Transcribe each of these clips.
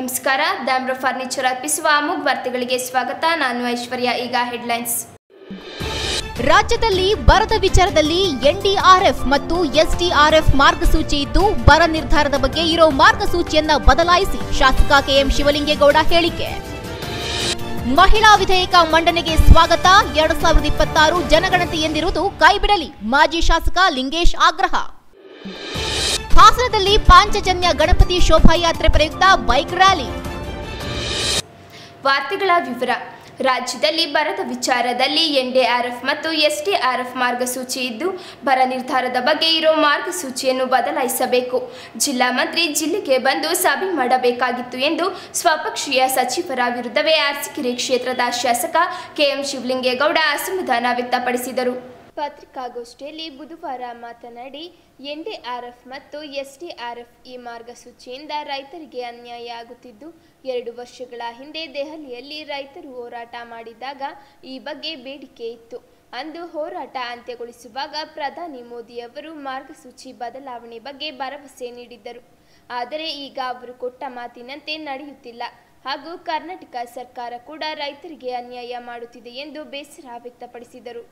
ನಮಸ್ಕಾರ ದಾಮ್ರ ಫರ್ನಿಚರ್ ಅರ್ಪಿಸುವ ಅಮುಗ್ ವಾರ್ತೆಗಳಿಗೆ ಸ್ವಾಗತ ನಾನು ಐಶ್ವರ್ಯ ಈಗ ಹೆಡ್ಲೈನ್ಸ್ ರಾಜ್ಯದಲ್ಲಿ ಬರದ ವಿಚಾರದಲ್ಲಿ ಎನ್ಡಿಆರ್ಎಫ್ ಮತ್ತು ಎಸ್ಡಿಆರ್ಎಫ್ ಮಾರ್ಗಸೂಚಿ ಇದ್ದು ಬರ ನಿರ್ಧಾರದ ಬಗ್ಗೆ ಇರೋ ಮಾರ್ಗಸೂಚಿಯನ್ನ ಬದಲಾಯಿಸಿ ಶಾಸಕ ಕೆಎಂ ಶಿವಲಿಂಗೇಗೌಡ ಹೇಳಿಕೆ ಮಹಿಳಾ ವಿಧೇಯಕ ಮಂಡನೆಗೆ ಸ್ವಾಗತ ಎರಡ್ ಸಾವಿರದ ಇಪ್ಪತ್ತಾರು ಜನಗಣತಿ ಎಂದಿರುವುದು ಕೈಬಿಡಲಿ ಮಾಜಿ ಶಾಸಕ ಲಿಂಗೇಶ್ ಆಗ್ರಹ ಹಾಸನದಲ್ಲಿ ಪಾಂಚಜನ್ಯ ಗಣಪತಿ ಶೋಭಾಯಾತ್ರೆ ಪ್ರಯುಕ್ತ ಬೈಕ್ ರ್ಯಾಲಿ ವಾರ್ತೆಗಳ ವಿವರ ರಾಜ್ಯದಲ್ಲಿ ಬರದ ವಿಚಾರದಲ್ಲಿ ಎನ್ಡಿಆರ್ಎಫ್ ಮತ್ತು ಎಸ್ಡಿಆರ್ಎಫ್ ಮಾರ್ಗಸೂಚಿ ಇದ್ದು ಬರ ನಿರ್ಧಾರದ ಬಗ್ಗೆ ಇರೋ ಮಾರ್ಗಸೂಚಿಯನ್ನು ಬದಲಾಯಿಸಬೇಕು ಜಿಲ್ಲಾ ಮಂತ್ರಿ ಜಿಲ್ಲೆಗೆ ಬಂದು ಸಭೆ ಮಾಡಬೇಕಾಗಿತ್ತು ಎಂದು ಸ್ವಪಕ್ಷೀಯ ಸಚಿವರ ವಿರುದ್ಧವೇ ಅರಸೀಕೆರೆ ಕ್ಷೇತ್ರದ ಶಾಸಕ ಕೆಎಂ ಶಿವಲಿಂಗೇಗೌಡ ಅಸಮಾಧಾನ ವ್ಯಕ್ತಪಡಿಸಿದರು ಪತ್ರಿಕಾಗೋಷ್ಠಿಯಲ್ಲಿ ಬುಧವಾರ ಮಾತನಾಡಿ ಎನ್ಡಿಆರ್ಎಫ್ ಮತ್ತು ಎಸ್ಡಿಆರ್ಎಫ್ ಈ ಮಾರ್ಗಸೂಚಿಯಿಂದ ರೈತರಿಗೆ ಅನ್ಯಾಯ ಆಗುತ್ತಿದ್ದು ಎರಡು ವರ್ಷಗಳ ಹಿಂದೆ ದೆಹಲಿಯಲ್ಲಿ ರೈತರು ಹೋರಾಟ ಮಾಡಿದಾಗ ಈ ಬಗ್ಗೆ ಬೇಡಿಕೆ ಇತ್ತು ಅಂದು ಹೋರಾಟ ಅಂತ್ಯಗೊಳಿಸುವಾಗ ಪ್ರಧಾನಿ ಮೋದಿಯವರು ಮಾರ್ಗಸೂಚಿ ಬದಲಾವಣೆ ಬಗ್ಗೆ ಭರವಸೆ ನೀಡಿದ್ದರು ಆದರೆ ಈಗ ಅವರು ಕೊಟ್ಟ ಮಾತಿನಂತೆ ನಡೆಯುತ್ತಿಲ್ಲ ಹಾಗೂ ಕರ್ನಾಟಕ ಸರ್ಕಾರ ಕೂಡ ರೈತರಿಗೆ ಅನ್ಯಾಯ ಮಾಡುತ್ತಿದೆ ಎಂದು ಬೇಸರ ವ್ಯಕ್ತಪಡಿಸಿದರು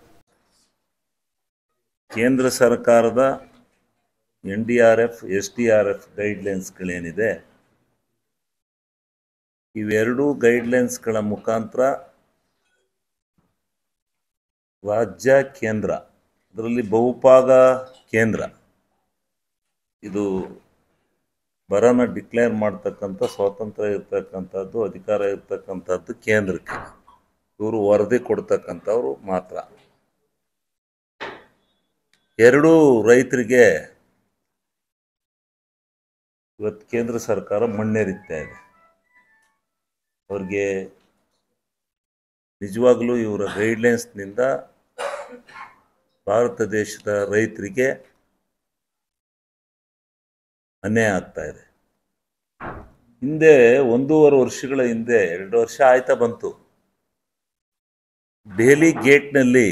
ಕೇಂದ್ರ ಸರ್ಕಾರದ N D R F S D R F ಗೈಡ್ಲೈನ್ಸ್ಗಳೇನಿದೆ ಇವೆರಡೂ ಗೈಡ್ಲೈನ್ಸ್ಗಳ ಮುಖಾಂತರ ರಾಜ್ಯ ಕೇಂದ್ರ ಅದರಲ್ಲಿ ಬಹುಪಾಗ ಕೇಂದ್ರ ಇದು ಬರನ ಡಿಕ್ಲೇರ್ ಮಾಡ್ತಕ್ಕಂಥ ಸ್ವಾತಂತ್ರ್ಯ ಇರ್ತಕ್ಕಂಥದ್ದು ಅಧಿಕಾರ ಇರ್ತಕ್ಕಂಥದ್ದು ಕೇಂದ್ರಕ್ಕೆ ಇವರು ವರದಿ ಕೊಡ್ತಕ್ಕಂಥವ್ರು ಮಾತ್ರ ಎರಡೂ ರೈತರಿಗೆ ಇವತ್ತು ಕೇಂದ್ರ ಸರ್ಕಾರ ಮಣ್ಣೇರಿತ್ತಾ ಇದೆ ಅವ್ರಿಗೆ ನಿಜವಾಗಲೂ ಇವರ ಗೈಡ್ಲೈನ್ಸ್ನಿಂದ ಭಾರತ ದೇಶದ ರೈತರಿಗೆ ಅನ್ಯಾಯ ಆಗ್ತಾ ಇದೆ ಹಿಂದೆ ಒಂದೂವರೆ ವರ್ಷಗಳ ಹಿಂದೆ ಎರಡು ವರ್ಷ ಆಯ್ತಾ ಬಂತು ದೆಹಲಿ ಗೇಟ್ನಲ್ಲಿ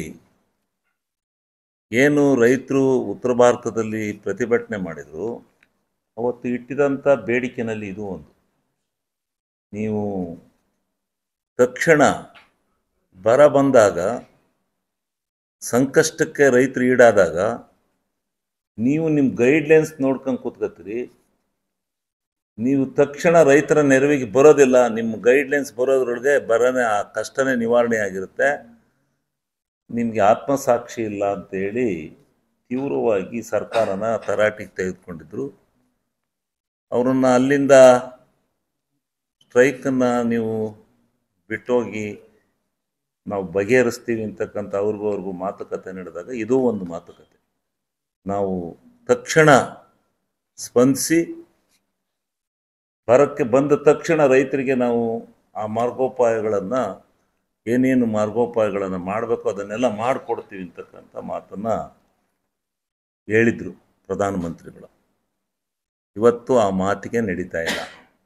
ಏನು ರೈತರು ಉತ್ತರ ಭಾರತದಲ್ಲಿ ಪ್ರತಿಭಟನೆ ಮಾಡಿದರು ಅವತ್ತು ಇಟ್ಟಿದಂಥ ಬೇಡಿಕೆನಲ್ಲಿ ಇದು ಒಂದು ನೀವು ತಕ್ಷಣ ಬರ ಬಂದಾಗ ಸಂಕಷ್ಟಕ್ಕೆ ರೈತರು ಈಡಾದಾಗ ನೀವು ನಿಮ್ಮ ಗೈಡ್ಲೈನ್ಸ್ ನೋಡ್ಕೊಂಡು ಕೂತ್ಕೊತೀರಿ ನೀವು ತಕ್ಷಣ ರೈತರ ನೆರವಿಗೆ ಬರೋದಿಲ್ಲ ನಿಮ್ಮ ಗೈಡ್ಲೈನ್ಸ್ ಬರೋದ್ರೊಳಗೆ ಬರನೇ ಆ ಕಷ್ಟನೇ ನಿವಾರಣೆ ಆಗಿರುತ್ತೆ ನಿಮಗೆ ಆತ್ಮಸಾಕ್ಷಿ ಇಲ್ಲ ಅಂತೇಳಿ ತೀವ್ರವಾಗಿ ಸರ್ಕಾರನ ತರಾಟಿಗೆ ತೆಗೆದುಕೊಂಡಿದ್ರು ಅವರನ್ನು ಅಲ್ಲಿಂದ ಸ್ಟ್ರೈಕನ್ನು ನೀವು ಬಿಟ್ಟೋಗಿ ನಾವು ಬಗೆಹರಿಸ್ತೀವಿ ಅಂತಕ್ಕಂಥ ಅವ್ರಿಗೂ ಅವ್ರಿಗೂ ಮಾತುಕತೆ ನಡೆದಾಗ ಇದೂ ಒಂದು ಮಾತುಕತೆ ನಾವು ತಕ್ಷಣ ಸ್ಪಂದಿಸಿ ಬರಕ್ಕೆ ಬಂದ ತಕ್ಷಣ ರೈತರಿಗೆ ನಾವು ಆ ಮಾರ್ಗೋಪಾಯಗಳನ್ನು ಏನೇನು ಮಾರ್ಗೋಪಾಯಗಳನ್ನು ಮಾಡಬೇಕು ಅದನ್ನೆಲ್ಲ ಮಾಡಿಕೊಡ್ತೀವಿ ಅಂತಕ್ಕಂಥ ಮಾತನ್ನು ಹೇಳಿದರು ಪ್ರಧಾನಮಂತ್ರಿಗಳು ಇವತ್ತು ಆ ಮಾತಿಗೆ ನಡೀತಾ ಇಲ್ಲ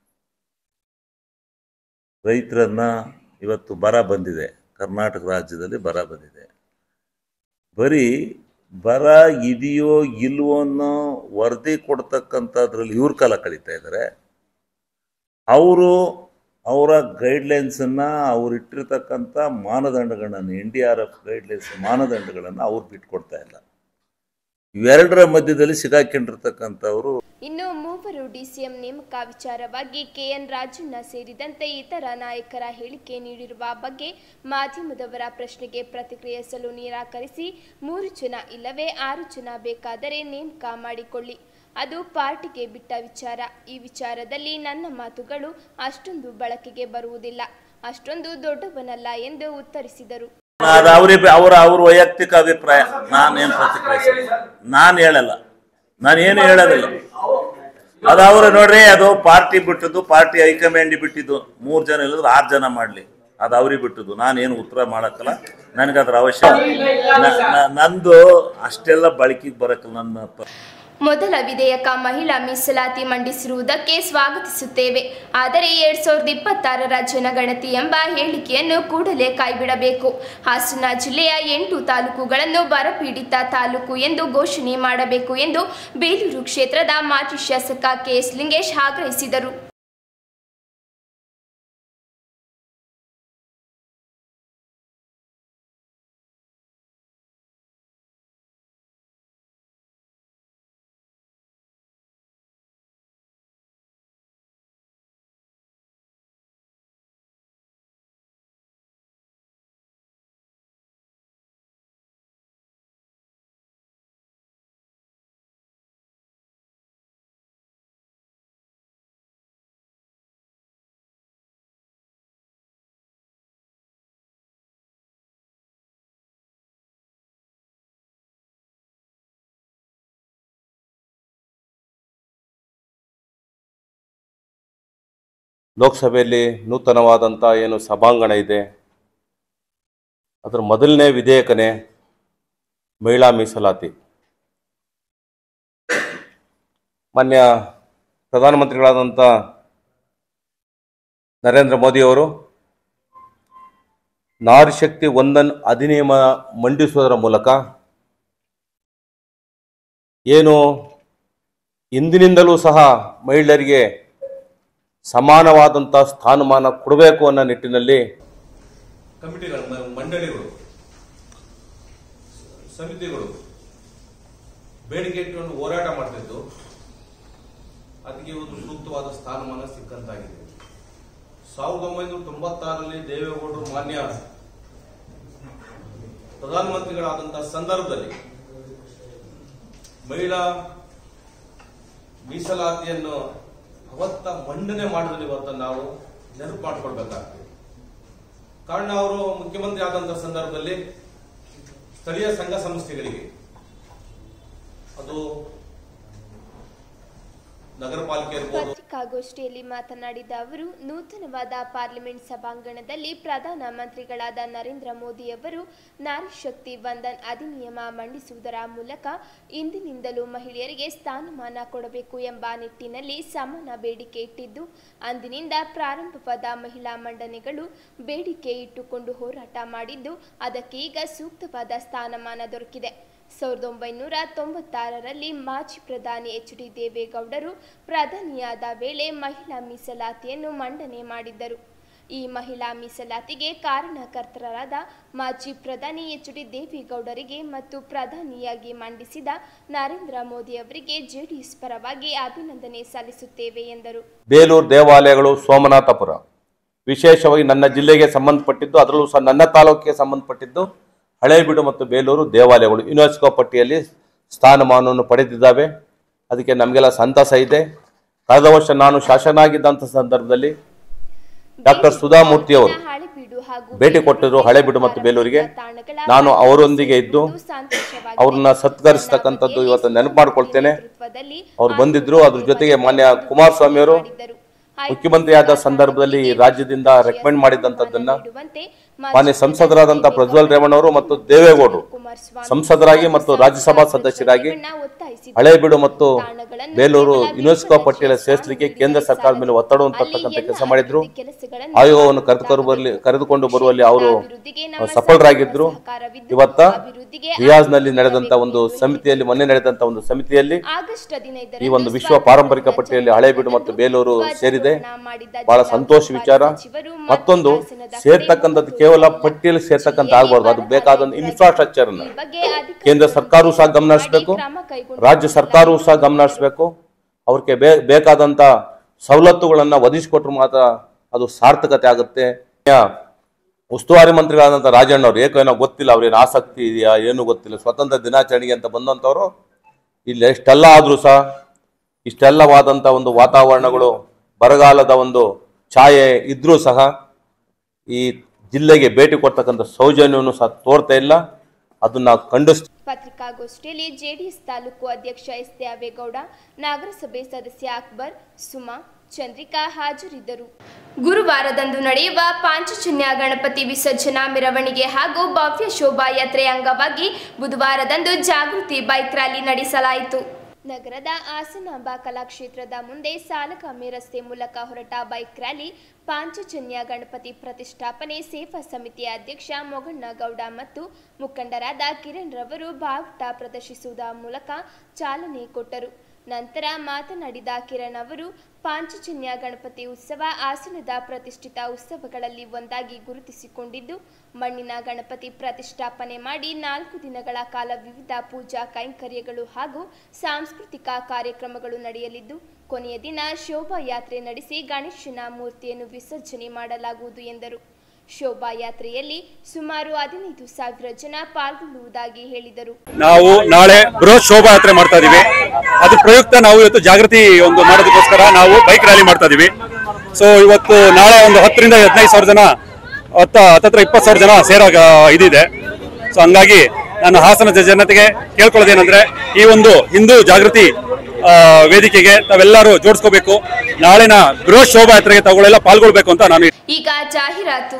ರೈತರನ್ನ ಇವತ್ತು ಬರ ಬಂದಿದೆ ಕರ್ನಾಟಕ ರಾಜ್ಯದಲ್ಲಿ ಬರ ಬಂದಿದೆ ಬರೀ ಬರ ಇದೆಯೋ ಇಲ್ವೋ ಅನ್ನೋ ವರದಿ ಕೊಡ್ತಕ್ಕಂಥದ್ರಲ್ಲಿ ಇವ್ರ ಕಾಲ ಕಳೀತಾ ಇದ್ದಾರೆ ಅವರು ಅವರ ಗೈಡ್ಲೈನ್ಸನ್ನು ಅವ್ರು ಇಟ್ಟಿರ್ತಕ್ಕಂಥ ಮಾನದಂಡಗಳನ್ನು N D R F guidelines ಮಾನದಂಡಗಳನ್ನು ಅವ್ರು ಬಿಟ್ಕೊಡ್ತಾ ಇಲ್ಲ ಇವೆರಡರ ಮಧ್ಯದಲ್ಲಿ ಸಿಗಾಕೊಂಡಿರ್ತಕ್ಕಂಥವ್ರು ಇನ್ನು ಮೂವರು ಡಿಸಿಎಂ ನೇಮಕ ವಿಚಾರವಾಗಿ ಕೆಎನ್ ರಾಜಣ್ಣ ಸೇರಿದಂತೆ ಇತರ ನಾಯಕರ ಹೇಳಿಕೆ ನೀಡಿರುವ ಬಗ್ಗೆ ಮಾಧ್ಯಮದವರ ಪ್ರಶ್ನೆಗೆ ಪ್ರತಿಕ್ರಿಯಿಸಲು ನಿರಾಕರಿಸಿ ಮೂರು ಜನ ಇಲ್ಲವೇ ಆರು ಜನ ಬೇಕಾದರೆ ನೇಮಕ ಮಾಡಿಕೊಳ್ಳಿ ಅದು ಪಾರ್ಟಿಗೆ ಬಿಟ್ಟ ವಿಚಾರ ಈ ವಿಚಾರದಲ್ಲಿ ನನ್ನ ಮಾತುಗಳು ಅಷ್ಟೊಂದು ಬಳಕೆಗೆ ಬರುವುದಿಲ್ಲ ಅಷ್ಟೊಂದು ದೊಡ್ಡವನಲ್ಲ ಎಂದು ಉತ್ತರಿಸಿದರು ಅದು ಅವ್ರಿಗೆ ಅವರ ಅವ್ರ ವೈಯಕ್ತಿಕ ಅಭಿಪ್ರಾಯ ನಾನೇನು ಪ್ರತಿಕ್ರಿಯಿಸಿಲ್ಲ ನಾನು ಹೇಳಲ್ಲ ನಾನು ಏನು ಹೇಳೋದಿಲ್ಲ ಅದು ಅವರು ನೋಡ್ರಿ ಅದು ಪಾರ್ಟಿ ಬಿಟ್ಟದ್ದು ಪಾರ್ಟಿ ಹೈಕಮಾಂಡ್ ಬಿಟ್ಟಿದ್ದು ಮೂರು ಜನ ಇಲ್ಲದ್ರೆ ಆರು ಜನ ಮಾಡಲಿ ಅದು ಅವ್ರಿಗೆ ಬಿಟ್ಟದ್ದು ನಾನೇನು ಉತ್ತರ ಮಾಡಕ್ಕಲ್ಲ ನನಗೆ ಅದ್ರ ಅವಶ್ಯ ನ- ನ- ನಂದು ಅಷ್ಟೆಲ್ಲ ಬಳಕೆಗೆ ಬರಕ್ಕಲ್ಲ ನನ್ನ ಪ- ಮೊದಲ ವಿಧೇಯಕ ಮಹಿಳಾ ಮೀಸಲಾತಿ ಮಂಡಿಸಿರುವುದಕ್ಕೆ ಸ್ವಾಗತಿಸುತ್ತೇವೆ ಆದರೆ ಎರಡ್ ಸಾವಿರದ ಇಪ್ಪತ್ತಾರರ ಜನಗಣತಿ ಎಂಬ ಹೇಳಿಕೆಯನ್ನು ಕೂಡಲೇ ಕೈಬಿಡಬೇಕು ಹಾಸನ ಜಿಲ್ಲೆಯ ಎಂಟು ತಾಲೂಕುಗಳನ್ನು ಬರಪೀಡಿತ ತಾಲೂಕು ಎಂದು ಘೋಷಣೆ ಮಾಡಬೇಕು ಎಂದು ಬೇಲೂರು ಕ್ಷೇತ್ರದ ಮಾಜಿ ಶಾಸಕ ಕೆಎಸ್ ಲಿಂಗೇಶ್ ಆಗ್ರಹಿಸಿದರು ಲೋಕಸಭೆಯಲ್ಲಿ ನೂತನವಾದಂಥ ಏನು ಸಭಾಂಗಣ ಇದೆ ಅದರ ಮೊದಲನೇ ವಿಧೇಯಕನೇ ಮಹಿಳಾ ಮೀಸಲಾತಿ ಮಾನ್ಯ ಪ್ರಧಾನಮಂತ್ರಿಗಳಾದಂಥ ನರೇಂದ್ರ ಮೋದಿಯವರು ನಾರಿ ಶಕ್ತಿ ವಂದನ್ ಅಧಿನಿಯಮ ಮಂಡಿಸುವುದರ ಮೂಲಕ ಏನು ಇಂದಿನಿಂದಲೂ ಸಹ ಮಹಿಳೆಯರಿಗೆ ಸಮಾನವಾದಂಥ ಸ್ಥಾನಮಾನ ಕೊಡಬೇಕು ಅನ್ನೋ ನಿಟ್ಟಿನಲ್ಲಿ ಕಮಿಟಿಗಳು ಮ- ಮಂಡಳಿಗಳು ಸಮಿತಿಗಳು ಬೇಡಿಕೆ ಇಟ್ಟುಕೊಂಡು ಹೋರಾಟ ಮಾಡ್ತಿದ್ದು ಅದಕ್ಕೆ ಒಂದು ಸೂಕ್ತವಾದ ಸ್ಥಾನಮಾನ ಸಿಕ್ಕಂತಾಗಿದೆ ಸಾವಿರದ ಒಂಬೈನೂರ ತೊಂಬತ್ತಾರರಲ್ಲಿ ದೇವೇಗೌಡರು ಮಾನ್ಯ ಪ್ರಧಾನಮಂತ್ರಿಗಳಾದಂತಹ ಸಂದರ್ಭದಲ್ಲಿ ಮಹಿಳಾ ಮೀಸಲಾತಿಯನ್ನು ಅವತ್ತ ಮಂಡನೆ ಮಾಡಿದ್ರೆ ಇವತ್ತು ನಾವು ನೆನಪು ಮಾಡ್ಕೊಳ್ಬೇಕಾಗ್ತದೆ ಕಾರಣ ಅವರು ಮುಖ್ಯಮಂತ್ರಿ ಆದಂತಹ ಸಂದರ್ಭದಲ್ಲಿ ಸ್ಥಳೀಯ ಸಂಘ ಸಂಸ್ಥೆಗಳಿಗೆ ಅದು ನಗರ ಪಾಲಿಕೆ ಇರ್ಬೋದು ಪತ್ರಿಕಾಗೋಷ್ಠಿಯಲ್ಲಿ ಮಾತನಾಡಿದ ಅವರು ನೂತನವಾದ ಪಾರ್ಲಿಮೆಂಟ್ ಸಭಾಂಗಣದಲ್ಲಿ ಪ್ರಧಾನ ಮಂತ್ರಿಗಳಾದ ನರೇಂದ್ರ ಮೋದಿಯವರು ನಾರಿ ಶಕ್ತಿ ವಂದನ್ ಅಧಿನಿಯಮ ಮಂಡಿಸುವುದರ ಮೂಲಕ ಇಂದಿನಿಂದಲೂ ಮಹಿಳೆಯರಿಗೆ ಸ್ಥಾನಮಾನ ಕೊಡಬೇಕು ಎಂಬ ನಿಟ್ಟಿನಲ್ಲಿ ಸಮಾನ ಬೇಡಿಕೆ ಇಟ್ಟಿದ್ದು ಅಂದಿನಿಂದ ಪ್ರಾರಂಭವಾದ ಮಹಿಳಾ ಮಂಡನೆಗಳು ಬೇಡಿಕೆ ಇಟ್ಟುಕೊಂಡು ಹೋರಾಟ ಮಾಡಿದ್ದು ಅದಕ್ಕೆ ಈಗ ಸೂಕ್ತವಾದ ಸ್ಥಾನಮಾನ ದೊರಕಿದೆ ಸಾವಿರದ ಒಂಬೈನೂರ ತೊಂಬತ್ತಾರರಲ್ಲಿ ಮಾಜಿ ಪ್ರಧಾನಿ ಎಚ್ ಡಿ ದೇವೇಗೌಡರು ಪ್ರಧಾನಿಯಾದ ವೇಳೆ ಮಹಿಳಾ ಮೀಸಲಾತಿಯನ್ನು ಮಂಡನೆ ಮಾಡಿದ್ದರು ಈ ಮಹಿಳಾ ಮೀಸಲಾತಿಗೆ ಕಾರಣಕರ್ತರಾದ ಮಾಜಿ ಪ್ರಧಾನಿ ಎಚ್ ಡಿ ದೇವೇಗೌಡರಿಗೆ ಮತ್ತು ಪ್ರಧಾನಿಯಾಗಿ ಮಂಡಿಸಿದ ನರೇಂದ್ರ ಮೋದಿ ಅವರಿಗೆ ಜೆಡಿಎಸ್ ಪರವಾಗಿ ಅಭಿನಂದನೆ ಸಲ್ಲಿಸುತ್ತೇವೆ ಎಂದರು ಬೇಲೂರು ದೇವಾಲಯಗಳು ಸೋಮನಾಥಪುರ ವಿಶೇಷವಾಗಿ ನನ್ನ ಜಿಲ್ಲೆಗೆ ಸಂಬಂಧಪಟ್ಟಿದ್ದು ಅದರಲ್ಲೂ ಸಹ ನನ್ನ ತಾಲೂಕಿಗೆ ಸಂಬಂಧಪಟ್ಟಿದ್ದು ಹಳೇಬೀಡು ಮತ್ತು ಬೇಲೂರು ದೇವಾಲಯಗಳು ಯುನೆಸ್ಕೋ ಪಟ್ಟಿಯಲ್ಲಿ ಸ್ಥಾನಮಾನವನ್ನು ಪಡೆದಿದ್ದಾವೆ ಅದಕ್ಕೆ ನಮಗೆಲ್ಲ ಸಂತಸ ಇದೆ ಕಳೆದ ವರ್ಷ ನಾನು ಶಾಸಕನಾಗಿದ್ದಂಥ ಸಂದರ್ಭದಲ್ಲಿ ಡಾಕ್ಟರ್ ಸುಧಾಮೂರ್ತಿ ಅವರು ಹಳೆಬೀಡು ಹಾಗೂ ಭೇಟಿ ಕೊಟ್ಟಿದ್ರು ಹಳೇಬೀಡು ಮತ್ತು ಬೇಲೂರಿಗೆ ನಾನು ಅವರೊಂದಿಗೆ ಇದ್ದು ಅವ್ರನ್ನ ಸತ್ಕರಿಸ್ತಕ್ಕಂಥದ್ದು ಇವತ್ತು ನೆನಪು ಮಾಡ್ಕೊಳ್ತೇನೆ ಅವ್ರು ಬಂದಿದ್ರು ಅದ್ರ ಜೊತೆಗೆ ಮಾನ್ಯ ಕುಮಾರಸ್ವಾಮಿ ಅವರು ಮುಖ್ಯಮಂತ್ರಿ ಆದ ಸಂದರ್ಭದಲ್ಲಿ ಈ ರಾಜ್ಯದಿಂದ ರೆಕಮೆಂಡ್ ಮಾಡಿದಂಥದ್ದನ್ನ ಮಾನ್ಯ ಸಂಸದರಾದಂಥ ಪ್ರಜ್ವಲ್ ರೇವಣ್ಣ ಅವರು ಮತ್ತು ದೇವೇಗೌಡರು ಸಂಸದರಾಗಿ ಮತ್ತು ರಾಜ್ಯಸಭಾ ಸದಸ್ಯರಾಗಿ ಹಳೇಬೀಡು ಮತ್ತು ಬೇಲೂರು ಯುನೆಸ್ಕೋ ಪಟ್ಟಿಯಲ್ಲಿ ಸೇರಿಸಲಿಕ್ಕೆ ಕೇಂದ್ರ ಸರ್ಕಾರದ ಮೇಲೆ ಒತ್ತಡವನ್ನು ತರ್ತಕ್ಕಂಥ ಕೆಲಸ ಮಾಡಿದ್ರು ಆಯೋಗವನ್ನು ಕರೆದುಕೊಂಡು ಬರಲಿ ಕರೆದುಕೊಂಡು ಬರುವಲ್ಲಿ ಅವರು ಸಫಲರಾಗಿದ್ರು ಇವತ್ತ ರಿಯಾಜ್ನಲ್ಲಿ ನಡೆದಂತ ಒಂದು ಸಮಿತಿಯಲ್ಲಿ ಮೊನ್ನೆ ನಡೆದಂತ ಒಂದು ಸಮಿತಿಯಲ್ಲಿ ಆಗಸ್ಟ್ ಹದಿನೈದರಂದು ಈ ಒಂದು ವಿಶ್ವ ಪಾರಂಪರಿಕ ಪಟ್ಟಿಯಲ್ಲಿ ಹಳೇಬೀಡು ಮತ್ತು ಬೇಲೂರು ಸೇರಿದೆ ಬಹಳ ಸಂತೋಷ ವಿಚಾರ ಮತ್ತೊಂದು ಸೇರ್ತಕ್ಕಂಥದ್ದು ಕೇವಲ ಪಟ್ಟಿಯಲ್ಲಿ ಸೇರ್ತಕ್ಕಂಥ ಆಗಬಾರ್ದು ಅದು ಬೇಕಾದ ಇನ್ಫ್ರಾಸ್ಟ್ರಕ್ಚರ್ ಅನ್ನ ಕೇಂದ್ರ ಸರ್ಕಾರವೂ ಸಹ ಗಮನ ಹರಿಸಬೇಕು ರಾಜ್ಯ ಸರ್ಕಾರವೂ ಸಹ ಗಮನ ಹರಿಸಬೇಕು ಅವ್ರಿಗೆ ಬೇ ಬೇಕಾದಂತ ಸವಲತ್ತುಗಳನ್ನ ಒದಗಿಸಿಕೊಟ್ರು ಮಾತ್ರ ಅದು ಸಾರ್ಥಕತೆ ಆಗುತ್ತೆ ಉಸ್ತುವಾರಿ ಮಂತ್ರಿಗಳಾದಂಥ ರಾಜಣ್ಣ ಅವ್ರು ಏಕೋ ಏನೋ ಗೊತ್ತಿಲ್ಲ ಅವ್ರೇನು ಆಸಕ್ತಿ ಇದೆಯಾ ಏನು ಗೊತ್ತಿಲ್ಲ ಸ್ವತಂತ್ರ ದಿನಾಚರಣೆಗೆ ಅಂತ ಬಂದಂಥವ್ರು ಇಲ್ಲಿ ಎಷ್ಟೆಲ್ಲ ಆದರೂ ಸಹ ಇಷ್ಟೆಲ್ಲವಾದಂಥ ಒಂದು ವಾತಾವರಣಗಳು ಬರಗಾಲದ ಒಂದು ಛಾಯೆ ಇದ್ರೂ ಸಹ ಈ ಜಿಲ್ಲೆಗೆ ಭೇಟಿ ಕೊಡ್ತಕ್ಕಂಥ ಸೌಜನ್ಯವನ್ನು ಸಹ ತೋರ್ತಾ ಇಲ್ಲ ಅದನ್ನ ಖಂಡಿಸ್ ಪತ್ರಿಕಾಗೋಷ್ಠಿಯಲ್ಲಿ ಜೆಡಿಎಸ್ ತಾಲೂಕು ಅಧ್ಯಕ್ಷ ಎಸ್ ದ್ಯಾವೇಗೌಡ ನಗರಸಭೆ ಸದಸ್ಯ ಅಕ್ಬರ್ ಸುಮಾ ಚಂದ್ರಿಕಾ ಹಾಜರಿದ್ದರು ಗುರುವಾರದಂದು ನಡೆಯುವ ಪಾಂಚಜನ್ಯ ಗಣಪತಿ ವಿಸರ್ಜನಾ ಮೆರವಣಿಗೆ ಹಾಗೂ ಭವ್ಯ ಶೋಭಾಯಾತ್ರೆ ಅಂಗವಾಗಿ ಬುಧವಾರದಂದು ಜಾಗೃತಿ ಬೈಕ್ ರ್ಯಾಲಿ ನಡೆಸಲಾಯಿತು ನಗರದ ಆಸನಾಂಬ ಕಲಾಕ್ಷೇತ್ರದ ಮುಂದೆ ಸಾಲಗಾಮಿ ರಸ್ತೆ ಮೂಲಕ ಹೊರಟ ಬೈಕ್ ರ್ಯಾಲಿ ಪಾಂಚಜನ್ಯ ಗಣಪತಿ ಪ್ರತಿಷ್ಠಾಪನೆ ಸೇವಾ ಸಮಿತಿಯ ಅಧ್ಯಕ್ಷ ಮೊಗಣ್ಣಗೌಡ ಮತ್ತು ಮುಖಂಡರಾದ ಕಿರಣ್ ರವರು ಬಾವುಟ ಪ್ರದರ್ಶಿಸುವುದರ ಮೂಲಕ ಚಾಲನೆ ಕೊಟ್ಟರು ನಂತರ ಮಾತನಾಡಿದ ಕಿರಣ್ ಅವರು ಪಾಂಚಜನ್ಯ ಗಣಪತಿ ಉತ್ಸವ ಹಾಸನದ ಪ್ರತಿಷ್ಠಿತ ಉತ್ಸವಗಳಲ್ಲಿ ಒಂದಾಗಿ ಗುರುತಿಸಿಕೊಂಡಿದ್ದು ಮಣ್ಣಿನ ಗಣಪತಿ ಪ್ರತಿಷ್ಠಾಪನೆ ಮಾಡಿ ನಾಲ್ಕು ದಿನಗಳ ಕಾಲ ವಿವಿಧ ಪೂಜಾ ಕೈಂಕರ್ಯಗಳು ಹಾಗೂ ಸಾಂಸ್ಕೃತಿಕ ಕಾರ್ಯಕ್ರಮಗಳು ನಡೆಯಲಿದ್ದು ಕೊನೆಯ ದಿನ ಶೋಭಾಯಾತ್ರೆ ನಡೆಸಿ ಗಣೇಶನ ಮೂರ್ತಿಯನ್ನು ವಿಸರ್ಜನೆ ಮಾಡಲಾಗುವುದು ಎಂದರು ಶೋಭಾಯಾತ್ರೆಯಲ್ಲಿ ಸುಮಾರು ಹದಿನೈದು ಸಾವಿರ ಜನ ಪಾಲ್ಗೊಳ್ಳುವುದಾಗಿ ಹೇಳಿದರು ನಾವು ನಾಳೆ ಬೃಹತ್ ಶೋಭಾಯಾತ್ರೆ ಮಾಡ್ತಾ ಇದೀವಿ ಅದ್ರ ಪ್ರಯುಕ್ತ ನಾವು ಇವತ್ತು ಜಾಗೃತಿ ಒಂದು ಮಾಡೋದಕ್ಕೋಸ್ಕರ ನಾವು ಬೈಕ್ ರ್ಯಾಲಿ ಮಾಡ್ತಾ ಇದೀವಿ ಸೊ ಇವತ್ತು ನಾಳೆ ಒಂದು ಹತ್ತರಿಂದ ಹದಿನೈದು ಸಾವಿರ ಜನ ಹತ್ತ ಹತ್ತತ್ರ ಇಪ್ಪತ್ತು ಸಾವಿರ ಜನ ಸೇರೋ ಇದಿದೆ ಸೊ ಹಂಗಾಗಿ ನಾನು ಹಾಸನ ಜ- ಜನತೆಗೆ ಕೇಳ್ಕೊಳ್ಳೋದೇನೆಂದ್ರೆ ಈ ಒಂದು ಹಿಂದೂ ಜಾಗೃತಿ ಆ, ವೇದಿಕೆಗೆ ತಾವೆಲ್ಲರೂ ಜೋಡಿಸ್ಕೋಬೇಕು ನಾಳಿನ ಬೃಹತ್ ಶೋಭಾಯಾತ್ರೆಗೆ ತಾವುಗಳೆಲ್ಲ ಪಾಲ್ಗೊಳ್ಬೇಕು ಅಂತ ನಾನು ಈಗ ಜಾಹೀರಾತು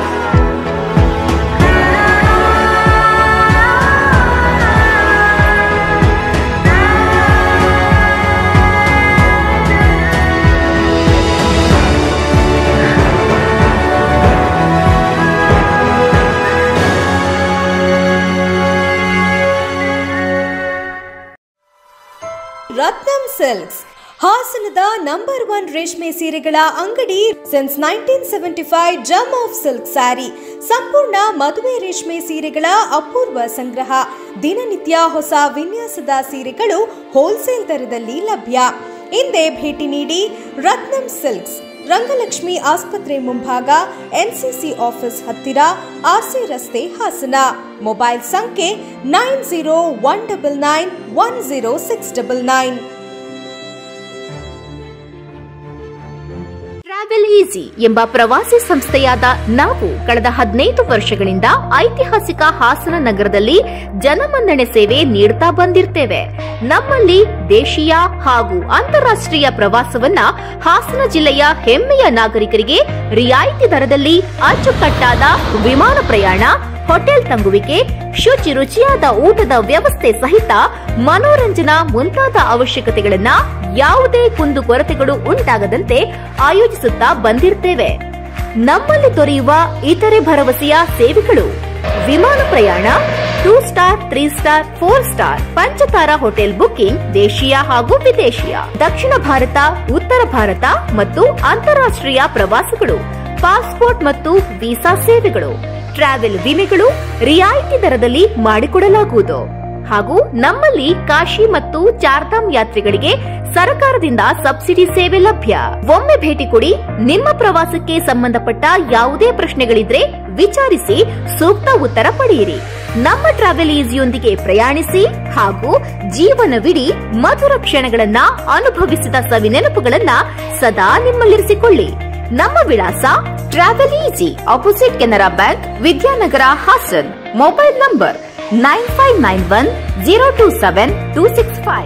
ರತ್ನಂ ಸಿಲ್ಕ್ಸ್ ಹಾಸನದ ನಂಬರ್ ಒನ್ ರೇಷ್ಮೆ ಸೀರೆಗಳ ಅಂಗಡಿ since nineteen seventy five gem of silk sari ಸಂಪೂರ್ಣ ಮದುವೆ ರೇಷ್ಮೆ ಸೀರೆಗಳ ಅಪೂರ್ವ ಸಂಗ್ರಹ ದಿನನಿತ್ಯ ಹೊಸ ವಿನ್ಯಾಸದ ಸೀರೆಗಳು ಹೋಲ್ಸೇಲ್ ದರದಲ್ಲಿ ಲಭ್ಯ ಹಿಂದೆ ಭೇಟಿ ನೀಡಿ ರತ್ನಂ ಸಿಲ್ಕ್ಸ್ ರಂಗಲಕ್ಷ್ಮಿ ಆಸ್ಪತ್ರೆ ಮುಂಭಾಗ ಎನ್ಸಿಸಿ ಆಫೀಸ್ ಹತ್ತಿರ ಆರ್ಸಿ ರಸ್ತೆ ಹಾಸನ ಮೊಬೈಲ್ ಸಂಖ್ಯೆ nine zero one double nine one zero six double nine travel easy ಎಂಬ ಪ್ರವಾಸಿ ಸಂಸ್ಥೆಯಾದ ನಾವು ಕಳೆದ ಹದಿನೈದು ವರ್ಷಗಳಿಂದ ಐತಿಹಾಸಿಕ ಹಾಸನ ನಗರದಲ್ಲಿ ಜನಮನ್ನಣೆ ಸೇವೆ ನೀಡ್ತಾ ಬಂದಿರ್ತೇವೆ ನಮ್ಮಲ್ಲಿ ದೇಶೀಯ ಹಾಗೂ ಅಂತಾರಾಷ್ಟ್ರೀಯ ಪ್ರವಾಸವನ್ನ ಹಾಸನ ಜಿಲ್ಲೆಯ ಹೆಮ್ಮೆಯ ನಾಗರಿಕರಿಗೆ ರಿಯಾಯಿತಿ ದರದಲ್ಲಿ ಅಚ್ಚುಕಟ್ಟಾದ ವಿಮಾನ ಪ್ರಯಾಣ ಹೋಟೆಲ್ ತಂಗುವಿಕೆ ಶುಚಿ ರುಚಿಯಾದ ಊಟದ ವ್ಯವಸ್ಥೆ ಸಹಿತ ಮನೋರಂಜನಾ ಮುಂತಾದ ಅವಶ್ಯಕತೆಗಳನ್ನ ಯಾವುದೇ ಕುಂದುಕೊರತೆಗಳು ಉಂಟಾಗದಂತೆ ಆಯೋಜಿಸುತ್ತಾ ಬಂದಿರ್ತೇವೆ ನಮ್ಮಲ್ಲಿ ದೊರೆಯುವ ಇತರೆ ಭರವಸೆಯ ಸೇವೆಗಳು ವಿಮಾನ ಪ್ರಯಾಣ two star three star four star ಪಂಚತಾರ ಹೋಟೆಲ್ ಬುಕಿಂಗ್ ದೇಶೀಯ ಹಾಗೂ ವಿದೇಶಿಯ ದಕ್ಷಿಣ ಭಾರತ ಉತ್ತರ ಭಾರತ ಮತ್ತು ಅಂತಾರಾಷ್ಟ್ರೀಯ ಪ್ರವಾಸಗಳು ಪಾಸ್ಪೋರ್ಟ್ ಮತ್ತು ವೀಸಾ ಸೇವೆಗಳು ಟ್ರಾವೆಲ್ ವಿಮೆಗಳು ರಿಯಾಯಿತಿ ದರದಲ್ಲಿ ಮಾಡಿಕೊಡಲಾಗುವುದು ಹಾಗೂ ನಮ್ಮಲ್ಲಿ ಕಾಶಿ ಮತ್ತು ಚಾರ್ಧಾಮ್ ಯಾತ್ರೆಗಳಿಗೆ ಸರ್ಕಾರದಿಂದ ಸಬ್ಸಿಡಿ ಸೇವೆ ಲಭ್ಯ ಒಮ್ಮೆ ಭೇಟಿ ಕೊಡಿ ನಿಮ್ಮ ಪ್ರವಾಸಕ್ಕೆ ಸಂಬಂಧಪಟ್ಟ ಯಾವುದೇ ಪ್ರಶ್ನೆಗಳಿದ್ರೆ ವಿಚಾರಿಸಿ ಸೂಕ್ತ ಉತ್ತರ ಪಡೆಯಿರಿ ನಮ್ಮ ಟ್ರಾವೆಲ್ ಈಸಿಯೊಂದಿಗೆ ಪ್ರಯಾಣಿಸಿ ಹಾಗೂ ಜೀವನವಿಡೀ ಮಧುರ ಕ್ಷಣಗಳನ್ನ ಅನುಭವಿಸಿದ ಸವಿನೆನಪುಗಳನ್ನ ಸದಾ ನಿಮ್ಮಲ್ಲಿರಿಸಿಕೊಳ್ಳಿ ನಮ್ಮ ವಿಳಾಸ travel easy opposite Canara bank Vidyanagar Hassan mobile number nine five nine one zero two seven two six five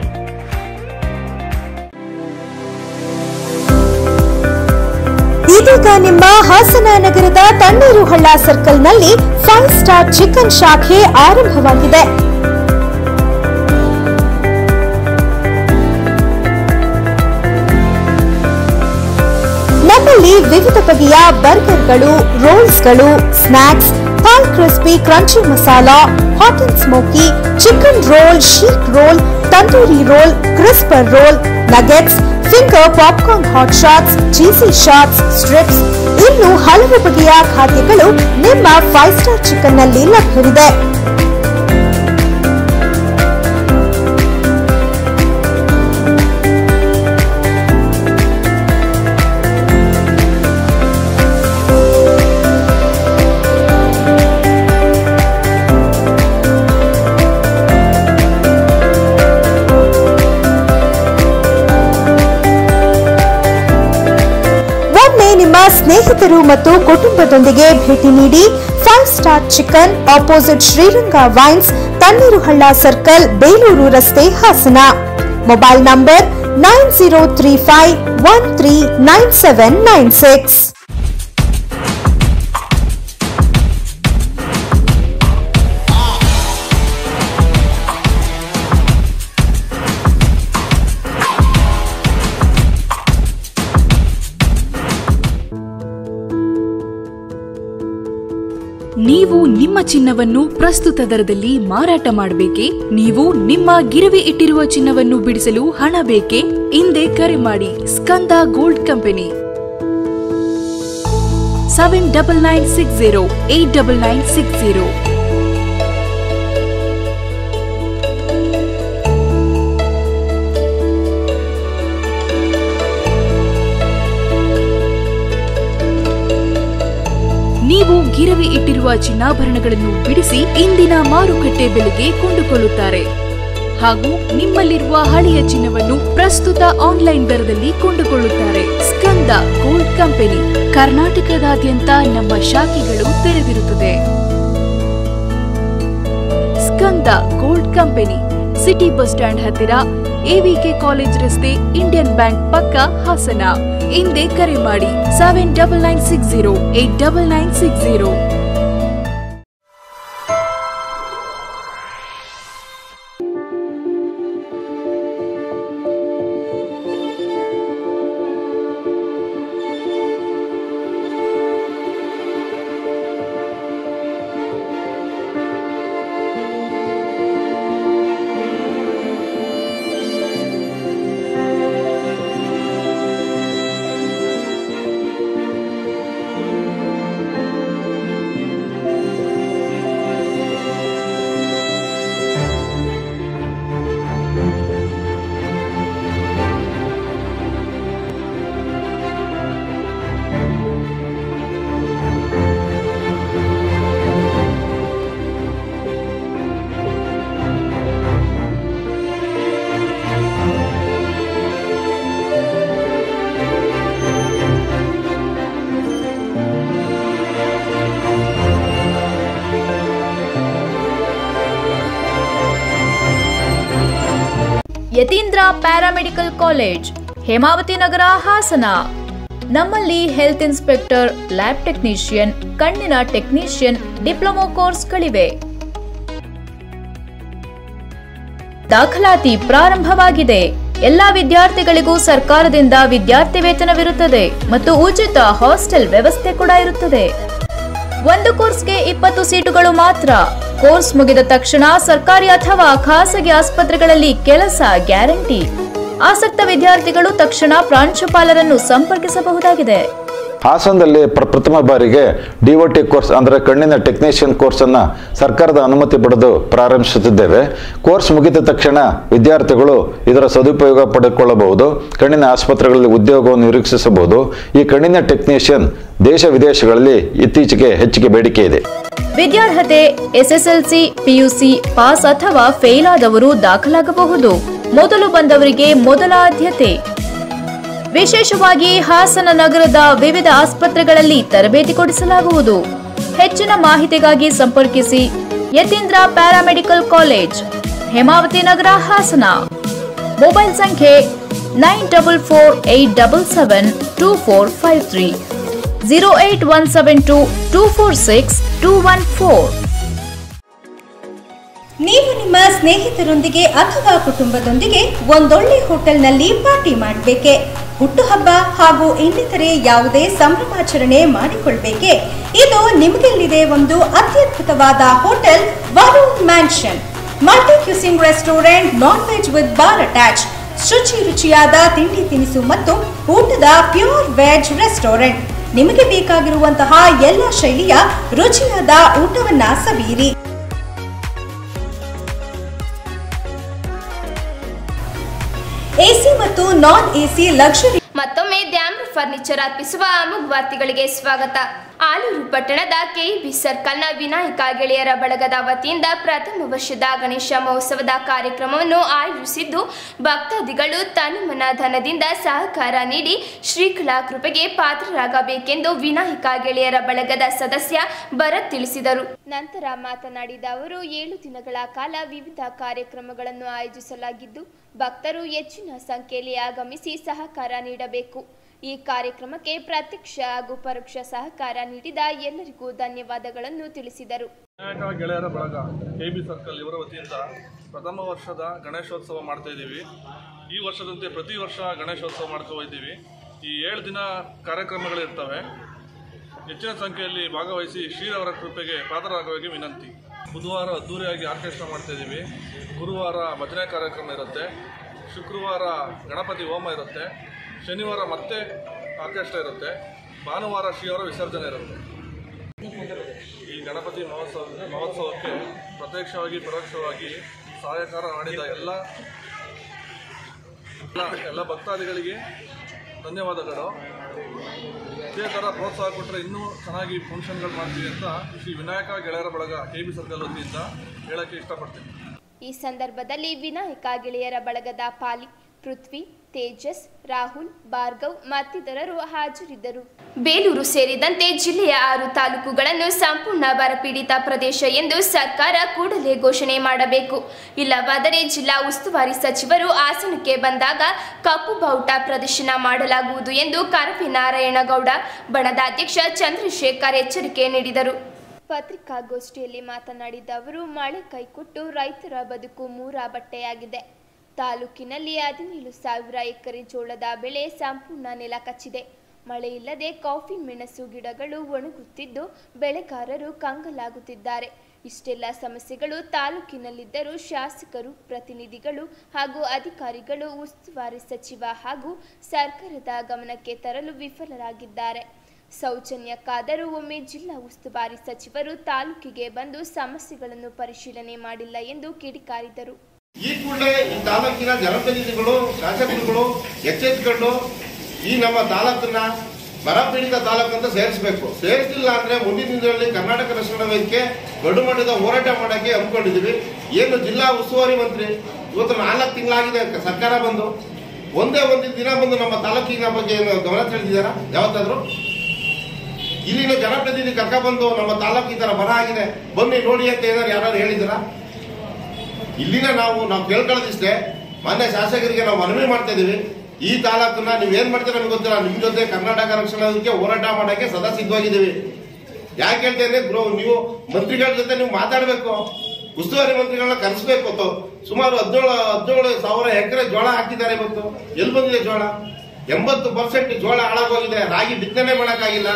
ಇದೀಗ ನಿಮ್ಮ ಹಾಸನ ನಗರದ ತಣ್ಣೀರು ಹಳ್ಳ ಸರ್ಕಲ್ನಲ್ಲಿ ಫೈವ್ ಸ್ಟಾರ್ ಚಿಕನ್ ಶಾಖೆ ಆರಂಭವಾಗಿದೆ ನಮ್ಮಲ್ಲಿ ವಿವಿಧ ಬಗೆಯ ಬರ್ಗರ್ಗಳು ರೋಲ್ಸ್ಗಳು ಸ್ನಾಕ್ಸ್ ಪಾಲ್ crispy crunchy masala hot and smoky chicken roll ಶೀಟ್ roll tandoori roll crisper roll nuggets finger popcorn hot shots cheesy shots strips ಇನ್ನು ಹಲವು ಬಗೆಯ ಖಾದ್ಯಗಳು ನಿಮ್ಮ ಫೈವ್ ಸ್ಟಾರ್ ಚಿಕನ್ ನಲ್ಲಿ ಲಭ್ಯವಿದೆ ಒಮ್ಮೆ ನಿಮ್ಮ ಸ್ನೇಹಿತರು ಮತ್ತು ಕುಟುಂಬದೊಂದಿಗೆ ಭೇಟಿ ನೀಡಿ five star chicken opposite Sriranga wines Tanneeru Halla circle Belur ರಸ್ತೆ Hassan mobile number nine zero three five one three nine seven nine six ನೀವು ನಿಮ್ಮ ಚಿನ್ನವನ್ನು ಪ್ರಸ್ತುತ ದರದಲ್ಲಿ ಮಾರಾಟ ಮಾಡಬೇಕೇ ನೀವು ನಿಮ್ಮ ಗಿರವಿ ಇಟ್ಟಿರುವ ಚಿನ್ನವನ್ನು ಬಿಡಿಸಲು ಹಣ ಬೇಕೇ ಹಿಂದೆ ಕರೆ ಮಾಡಿ Skanda gold company seven double nine six zero eight double nine six zero ನೀವು ಗಿರವಿ ಇಟ್ಟಿರುವ ಚಿನ್ನಾಭರಣಗಳನ್ನು ಬಿಡಿಸಿ ಇಂದಿನ ಮಾರುಕಟ್ಟೆ ಬೆಲೆಗೆ ಕೊಂಡುಕೊಳ್ಳುತ್ತಾರೆ ಹಾಗೂ ನಿಮ್ಮಲ್ಲಿರುವ ಹಳೆಯ ಚಿನ್ನವನ್ನು ಪ್ರಸ್ತುತ ಆನ್ಲೈನ್ ದರದಲ್ಲಿ ಕೊಂಡುಕೊಳ್ಳುತ್ತಾರೆ ಸ್ಕಂದ ಗೋಲ್ಡ್ ಕಂಪನಿ ಕರ್ನಾಟಕದಾದ್ಯಂತ ನಮ್ಮ ಶಾಖೆಗಳು ತೆರೆದಿರುತ್ತದೆ Skanda gold company city bus stand ಹತ್ತಿರ ಎವಿಕೆ ಕಾಲೇಜ್ ರಸ್ತೆ ಇಂಡಿಯನ್ ಬ್ಯಾಂಕ್ ಪಕ್ಕ ಹಾಸನ ಹಿಂದೆ ಕರೆ ಮಾಡಿ seven double nine six zero eight double nine six zero Yathindra paramedical college Hemavathi Nagar Hassan ನಮ್ಮಲ್ಲಿ ಹೆಲ್ತ್ ಇನ್ಸ್ಪೆಕ್ಟರ್ ಲ್ಯಾಬ್ ಟೆಕ್ನಿಷಿಯನ್ ಕಣ್ಣಿನ ಟೆಕ್ನಿಷಿಯನ್ ಡಿಪ್ಲೊಮೊ ಕೋರ್ಸ್ಗಳಿವೆ ದಾಖಲಾತಿ ಪ್ರಾರಂಭವಾಗಿದೆ ಎಲ್ಲಾ ವಿದ್ಯಾರ್ಥಿಗಳಿಗೂ ಸರ್ಕಾರದಿಂದ ವಿದ್ಯಾರ್ಥಿ ವೇತನವಿರುತ್ತದೆ ಮತ್ತು ಉಚಿತ ಹಾಸ್ಟೆಲ್ ವ್ಯವಸ್ಥೆ ಕೂಡ ಇರುತ್ತದೆ ಒಂದು ಕೋರ್ಸ್ಗೆ ಇಪ್ಪತ್ತು ಸೀಟುಗಳು ಮಾತ್ರ ಕೋರ್ಸ್ ಮುಗಿದ ತಕ್ಷಣ ಸರ್ಕಾರಿ ಅಥವಾ ಖಾಸಗಿ ಆಸ್ಪತ್ರೆಗಳಲ್ಲಿ ಕೆಲಸ ಗ್ಯಾರಂಟಿ ಆಸಕ್ತ ವಿದ್ಯಾರ್ಥಿಗಳು ತಕ್ಷಣ ಪ್ರಾಂಶುಪಾಲರನ್ನು ಸಂಪರ್ಕಿಸಬಹುದಾಗಿದೆ ಹಾಸನದಲ್ಲಿ ಪ್ರ- ಪ್ರಥಮ ಬಾರಿಗೆ ಡಿಒಟಿ ಕೋರ್ಸ್ ಅಂದರೆ ಕಣ್ಣಿನ ಟೆಕ್ನಿಷಿಯನ್ ಕೋರ್ಸನ್ನು ಸರ್ಕಾರದ ಅನುಮತಿ ಪಡೆದು ಪ್ರಾರಂಭಿಸುತ್ತಿದ್ದೇವೆ ಕೋರ್ಸ್ ಮುಗಿದ ತಕ್ಷಣ ವಿದ್ಯಾರ್ಥಿಗಳು ಇದರ ಸದುಪಯೋಗ ಪಡೆದುಕೊಳ್ಳಬಹುದು ಕಣ್ಣಿನ ಆಸ್ಪತ್ರೆಗಳಲ್ಲಿ ಉದ್ಯೋಗವನ್ನು ನಿರೀಕ್ಷಿಸಬಹುದು ಈ ಕಣ್ಣಿನ ಟೆಕ್ನಿಷಿಯನ್ ದೇಶ ವಿದೇಶಗಳಲ್ಲಿ ಇತ್ತೀಚೆಗೆ ಹೆಚ್ಚಿಗೆ ಬೇಡಿಕೆ ಇದೆ ವಿದ್ಯಾರ್ಹತೆ ಎಸ್ಎಸ್ಎಲ್ಸಿ ಪಿಯುಸಿ ಪಾಸ್ ಅಥವಾ ಫೇಲ್ ಆದವರು ದಾಖಲಾಗಬಹುದು ಮೊದಲು ಬಂದವರಿಗೆ ಮೊದಲ ಆದ್ಯತೆ ವಿಶೇಷವಾಗಿ ಹಾಸನ ನಗರದ ವಿವಿಧ ಆಸ್ಪತ್ರೆಗಳಲ್ಲಿ ತರಬೇತಿ ಕೊಡಿಸಲಾಗುವುದು ಹೆಚ್ಚಿನ ಮಾಹಿತಿಗಾಗಿ ಸಂಪರ್ಕಿಸಿ Yathindra paramedical college Hemavathi Nagar Hassan mobile ಸಂಖ್ಯೆ nine double four eight double seven two four five three zero eight one seven two two four six two one four ನೀವು ನಿಮ್ಮ ಸ್ನೇಹಿತರೊಂದಿಗೆ ಅಥವಾ ಕುಟುಂಬದೊಂದಿಗೆ ಒಂದೊಳ್ಳೆ ಹೋಟೆಲ್ನಲ್ಲಿ ಪಾರ್ಟಿ ಮಾಡಬೇಕೆ ಹುಟ್ಟುಹಬ್ಬ ಹಾಗೂ ಇನ್ನಿತರೆ ಯಾವುದೇ ಸಂಭ್ರಮಾಚರಣೆ ಮಾಡಿಕೊಳ್ಬೇಕೆ ಇದು ನಿಮಗೆಲ್ಲಿದೆ ಒಂದು ಅತ್ಯದ್ಭುತವಾದ hotel Varun mansion multi cuisine restaurant non veg with bar attach ಶುಚಿ ರುಚಿಯಾದ ತಿಂಡಿ ತಿನಿಸು ಮತ್ತು ಊಟದ ಪ್ಯೂರ್ ವೆಜ್ ರೆಸ್ಟೋರೆಂಟ್ ನಿಮಗೆ ಬೇಕಾಗಿರುವಂತಹ ಎಲ್ಲ ಶೈಲಿಯ ರುಚಿಯಾದ ಊಟವನ್ನ ಸವಿಯಿರಿ ಎಸಿ ಮತ್ತು ನಾನ್ ಎಸಿ ಲಕ್ಷರಿ ಮತ್ತೊಮ್ಮೆ ದ್ಯಾಮ್ರ ಫರ್ನಿಚರ್ ಅರ್ಪಿಸುವ ಅಮುಗ್ ವಾರ್ತೆಗಳಿಗೆ ಸ್ವಾಗತ ಆಲೂರು ಪಟ್ಟಣದ ಕೆಇಬಿ ಸರ್ಕಲ್ನ ವಿನಾಯಕ ಗೆಳೆಯರ ಬಳಗದ ವತಿಯಿಂದ ಪ್ರಥಮ ವರ್ಷದ ಗಣೇಶ ಮಹೋತ್ಸವದ ಕಾರ್ಯಕ್ರಮವನ್ನು ಆಯೋಜಿಸಿದ್ದು ಭಕ್ತಾದಿಗಳು ತನುಮನ ಧನದಿಂದ ಸಹಕಾರ ನೀಡಿ ಶ್ರೀಕಳ ಕೃಪೆಗೆ ಪಾತ್ರರಾಗಬೇಕೆಂದು ವಿನಾಯಕ ಗೆಳೆಯರ ಬಳಗದ ಸದಸ್ಯ ಭರತ್ ತಿಳಿಸಿದರು ನಂತರ ಮಾತನಾಡಿದ ಅವರು ಏಳು ದಿನಗಳ ಕಾಲ ವಿವಿಧ ಕಾರ್ಯಕ್ರಮಗಳನ್ನು ಆಯೋಜಿಸಲಾಗಿದ್ದು ಭಕ್ತರು ಹೆಚ್ಚಿನ ಸಂಖ್ಯೆಯಲ್ಲಿ ಆಗಮಿಸಿ ಸಹಕಾರ ನೀಡಬೇಕು ಈ ಕಾರ್ಯಕ್ರಮಕ್ಕೆ ಪ್ರತ್ಯಕ್ಷ ಹಾಗೂ ಪರೋಕ್ಷ ಸಹಕಾರ ನೀಡಿದ ಎಲ್ಲರಿಗೂ ಧನ್ಯವಾದಗಳನ್ನು ತಿಳಿಸಿದರು ವಿನಾಯಕ ಗೆಳೆಯರ ಬಳಗ ಕೆ ಬಿ ಸರ್ಕಲ್ ಇವರ ವತಿಯಿಂದ ಪ್ರಥಮ ವರ್ಷದ ಗಣೇಶೋತ್ಸವ ಮಾಡ್ತಾ ಇದ್ದೀವಿ ಈ ವರ್ಷದಂತೆ ಪ್ರತಿ ವರ್ಷ ಗಣೇಶೋತ್ಸವ ಮಾಡ್ಕೊ ಇದ್ದೀವಿ ಈ ಏಳು ದಿನ ಕಾರ್ಯಕ್ರಮಗಳಿರ್ತವೆ ಹೆಚ್ಚಿನ ಸಂಖ್ಯೆಯಲ್ಲಿ ಭಾಗವಹಿಸಿ ಶ್ರೀರವರ ಕೃಪೆಗೆ ಪಾತ್ರರಾಗುವಾಗೆ ವಿನಂತಿ ಬುಧವಾರ ಅದ್ದೂರಿಯಾಗಿ ಆರ್ಕೆಸ್ಟ್ರಾ ಮಾಡ್ತಾ ಇದ್ದೀವಿ ಗುರುವಾರ ಭಜನೆ ಕಾರ್ಯಕ್ರಮ ಇರುತ್ತೆ ಶುಕ್ರವಾರ ಗಣಪತಿ ಹೋಮ ಇರುತ್ತೆ ಶನಿವಾರ ಮತ್ತೆ ಆರ್ಕೆಸ್ಟ್ರಾ ಇರುತ್ತೆ ಭಾನುವಾರ ಶ್ರೀಯವರ ವಿಸರ್ಜನೆ ಇರುತ್ತೆ ಈ ಗಣಪತಿ ಮಹೋತ್ಸವ ಮಹೋತ್ಸವಕ್ಕೆ ಪ್ರತ್ಯಕ್ಷವಾಗಿ ಪರೋಕ್ಷವಾಗಿ ಸಹಾಯಕಾರ ಮಾಡಿದ ಎಲ್ಲ ಎಲ್ಲ- ಎಲ್ಲ ಭಕ್ತಾದಿಗಳಿಗೆ ಧನ್ಯವಾದಗಳು ಇದೇ ಥರ ಪ್ರೋತ್ಸಾಹ ಕೊಟ್ಟರೆ ಇನ್ನೂ ಚೆನ್ನಾಗಿ ಫಂಕ್ಷನ್ಗಳು ಮಾಡ್ತೀವಿ ಅಂತ ಶ್ರೀ ವಿನಾಯಕ ಗೆಳೆಯರ ಬಳಗ ಕೆ ಬಿ ಸರ್ಕಲ್ ವತಿಯಿಂದ ಹೇಳಕ್ಕೆ ಇಷ್ಟಪಡ್ತೀನಿ ಈ ಸಂದರ್ಭದಲ್ಲಿ ವಿನಾಯಕ ಗೆಳೆಯರ ಬಳಗದ ಪಾಲಿ ಪೃಥ್ವಿ ತೇಜಸ್ ರಾಹುಲ್ ಭಾರ್ಗವ್ ಮತ್ತಿತರರು ಹಾಜರಿದ್ದರು ಬೇಲೂರು ಸೇರಿದಂತೆ ಜಿಲ್ಲೆಯ ಆರು ತಾಲೂಕುಗಳನ್ನು ಸಂಪೂರ್ಣ ಬರಪೀಡಿತ ಪ್ರದೇಶ ಎಂದು ಸರ್ಕಾರ ಕೂಡಲೇ ಘೋಷಣೆ ಮಾಡಬೇಕು ಇಲ್ಲವಾದರೆ ಜಿಲ್ಲಾ ಉಸ್ತುವಾರಿ ಸಚಿವರು ಆಸನಕ್ಕೆ ಬಂದಾಗ ಕಪ್ಪು ಬಾವುಟ ಪ್ರದರ್ಶನ ಮಾಡಲಾಗುವುದು ಎಂದು ಕರಪಿ ನಾರಾಯಣಗೌಡ ಬಣದ ಅಧ್ಯಕ್ಷ ಚಂದ್ರಶೇಖರ್ ಎಚ್ಚರಿಕೆ ನೀಡಿದರು ಪತ್ರಿಕಾಗೋಷ್ಠಿಯಲ್ಲಿ ಮಾತನಾಡಿದ ಅವರು ಮಳೆ ಕೈಕೊಟ್ಟು ರೈತರ ಬದುಕು ಮೂರ ಬಟ್ಟೆಯಾಗಿದೆ ತಾಲೂಕಿನಲ್ಲಿ ಹದಿನೇಳು ಸಾವಿರ ಎಕರೆ ಜೋಳದ ಬೆಳೆ ಸಂಪೂರ್ಣ ನೆಲ ಕಚ್ಚಿದೆ ಮಳೆ ಇಲ್ಲದೆ ಕಾಫಿ ಮೆಣಸು ಗಿಡಗಳು ಒಣಗುತ್ತಿದ್ದು ಬೆಳೆಗಾರರು ಕಂಗಲಾಗುತ್ತಿದ್ದಾರೆ ಇಷ್ಟೆಲ್ಲ ಸಮಸ್ಯೆಗಳು ತಾಲೂಕಿನಲ್ಲಿದ್ದರೂ ಶಾಸಕರು ಪ್ರತಿನಿಧಿಗಳು ಹಾಗೂ ಅಧಿಕಾರಿಗಳು ಉಸ್ತುವಾರಿ ಸಚಿವ ಹಾಗೂ ಸರ್ಕಾರದ ಗಮನಕ್ಕೆ ತರಲು ವಿಫಲರಾಗಿದ್ದಾರೆ ಸೌಜನ್ಯಕ್ಕಾದರೂ ಒಮ್ಮೆ ಜಿಲ್ಲಾ ಉಸ್ತುವಾರಿ ಸಚಿವರು ತಾಲೂಕಿಗೆ ಬಂದು ಸಮಸ್ಯೆಗಳನ್ನು ಪರಿಶೀಲನೆ ಮಾಡಿಲ್ಲ ಎಂದು ಕಿಡಿಕಾರಿದರು ಈ ಕೂಡಲೇ ಈ ತಾಲೂಕಿನ ಜನಪ್ರತಿನಿಧಿಗಳು ಶಾಸಕರುಗಳು ಎಚ್ಚೆತ್ಕೊಂಡು ಈ ನಮ್ಮ ತಾಲೂಕನ್ನ ಬರಪೀಡಿತ ತಾಲೂಕು ಅಂತ ಸೇರಿಸಬೇಕು ಸೇರಿಸಿಲ್ಲ ಅಂದ್ರೆ ಮುಂದಿನ ದಿನಗಳಲ್ಲಿ ಕರ್ನಾಟಕ ರಕ್ಷಣಾ ವೇದಿಕೆ ದೊಡ್ಡ ಮಟ್ಟದ ಹೋರಾಟ ಮಾಡಕ್ಕೆ ಹಮ್ಮಿಕೊಂಡಿದ್ದೀವಿ ಏನು ಜಿಲ್ಲಾ ಉಸ್ತುವಾರಿ ಮಂತ್ರಿ ಇವತ್ತು ನಾಲ್ಕು ತಿಂಗಳಾಗಿದೆ ಸರ್ಕಾರ ಬಂದು ಒಂದೇ ಒಂದು ದಿನ ಬಂದು ನಮ್ಮ ತಾಲೂಕಿನ ಬಗ್ಗೆ ಏನು ಗಮನ ಸೆಳೆದಿದ್ದಾರಾ ಯಾವತ್ತಾದ್ರೂ ಇಲ್ಲಿನ ಜನಪ್ರತಿನಿಧಿ ಕರ್ಕೊಂಡ್ಬಂದು ನಮ್ಮ ತಾಲೂಕು ಈ ತರ ಬರ ಆಗಿದೆ ಬನ್ನಿ ನೋಡಿ ಅಂತ ಏನಾರು ಯಾರು ಹೇಳಿದಾರಾ ಇಲ್ಲಿನ ನಾವು ನಾವು ಕೇಳ್ಕೊಳ್ಳೋದಿಷ್ಟೇ ಮಾನ್ಯ ಶಾಸಕರಿಗೆ ನಾವು ಮನವಿ ಮಾಡ್ತಾ ಇದೀವಿ ಈ ತಾಲೂಕನ್ನ ನೀವ್ ಏನ್ ಮಾಡ್ತೀರ ನಮ್ಗೆ ಗೊತ್ತಿಲ್ಲ ನಿಮ್ ಜೊತೆ ಕರ್ನಾಟಕ ರಕ್ಷಣಾ ವೇದಿಕೆ ಹೋರಾಟ ಮಾಡಕ್ಕೆ ಸದಾ ಸಿದ್ಧವಾಗಿದ್ದೀವಿ ಯಾಕೆ ಹೇಳ್ತೇನೆ ಬ್ರೋ ನೀವು ಮಂತ್ರಿಗಳ ಜೊತೆ ನೀವು ಮಾತಾಡ್ಬೇಕು ಉಸ್ತುವಾರಿ ಮಂತ್ರಿಗಳನ್ನ ಕರೆಸ್ಬೇಕು ಅಂತ ಸುಮಾರು ಹದಿನೇಳು ಹದಿನೇಳು ಸಾವಿರ ಎಕರೆ ಜೋಳ ಹಾಕಿದ್ದಾರೆ ಇವತ್ತು ಎಲ್ಲಿ ಬಂದಿದೆ ಜೋಳ ಎಂಬತ್ತು ಪರ್ಸೆಂಟ್ ಜೋಳ ಹಾಳಾಗೋಗಿದೆ ರಾಗಿ ಬಿತ್ತನೆ ಮಾಡಕ್ಕಾಗಿಲ್ಲ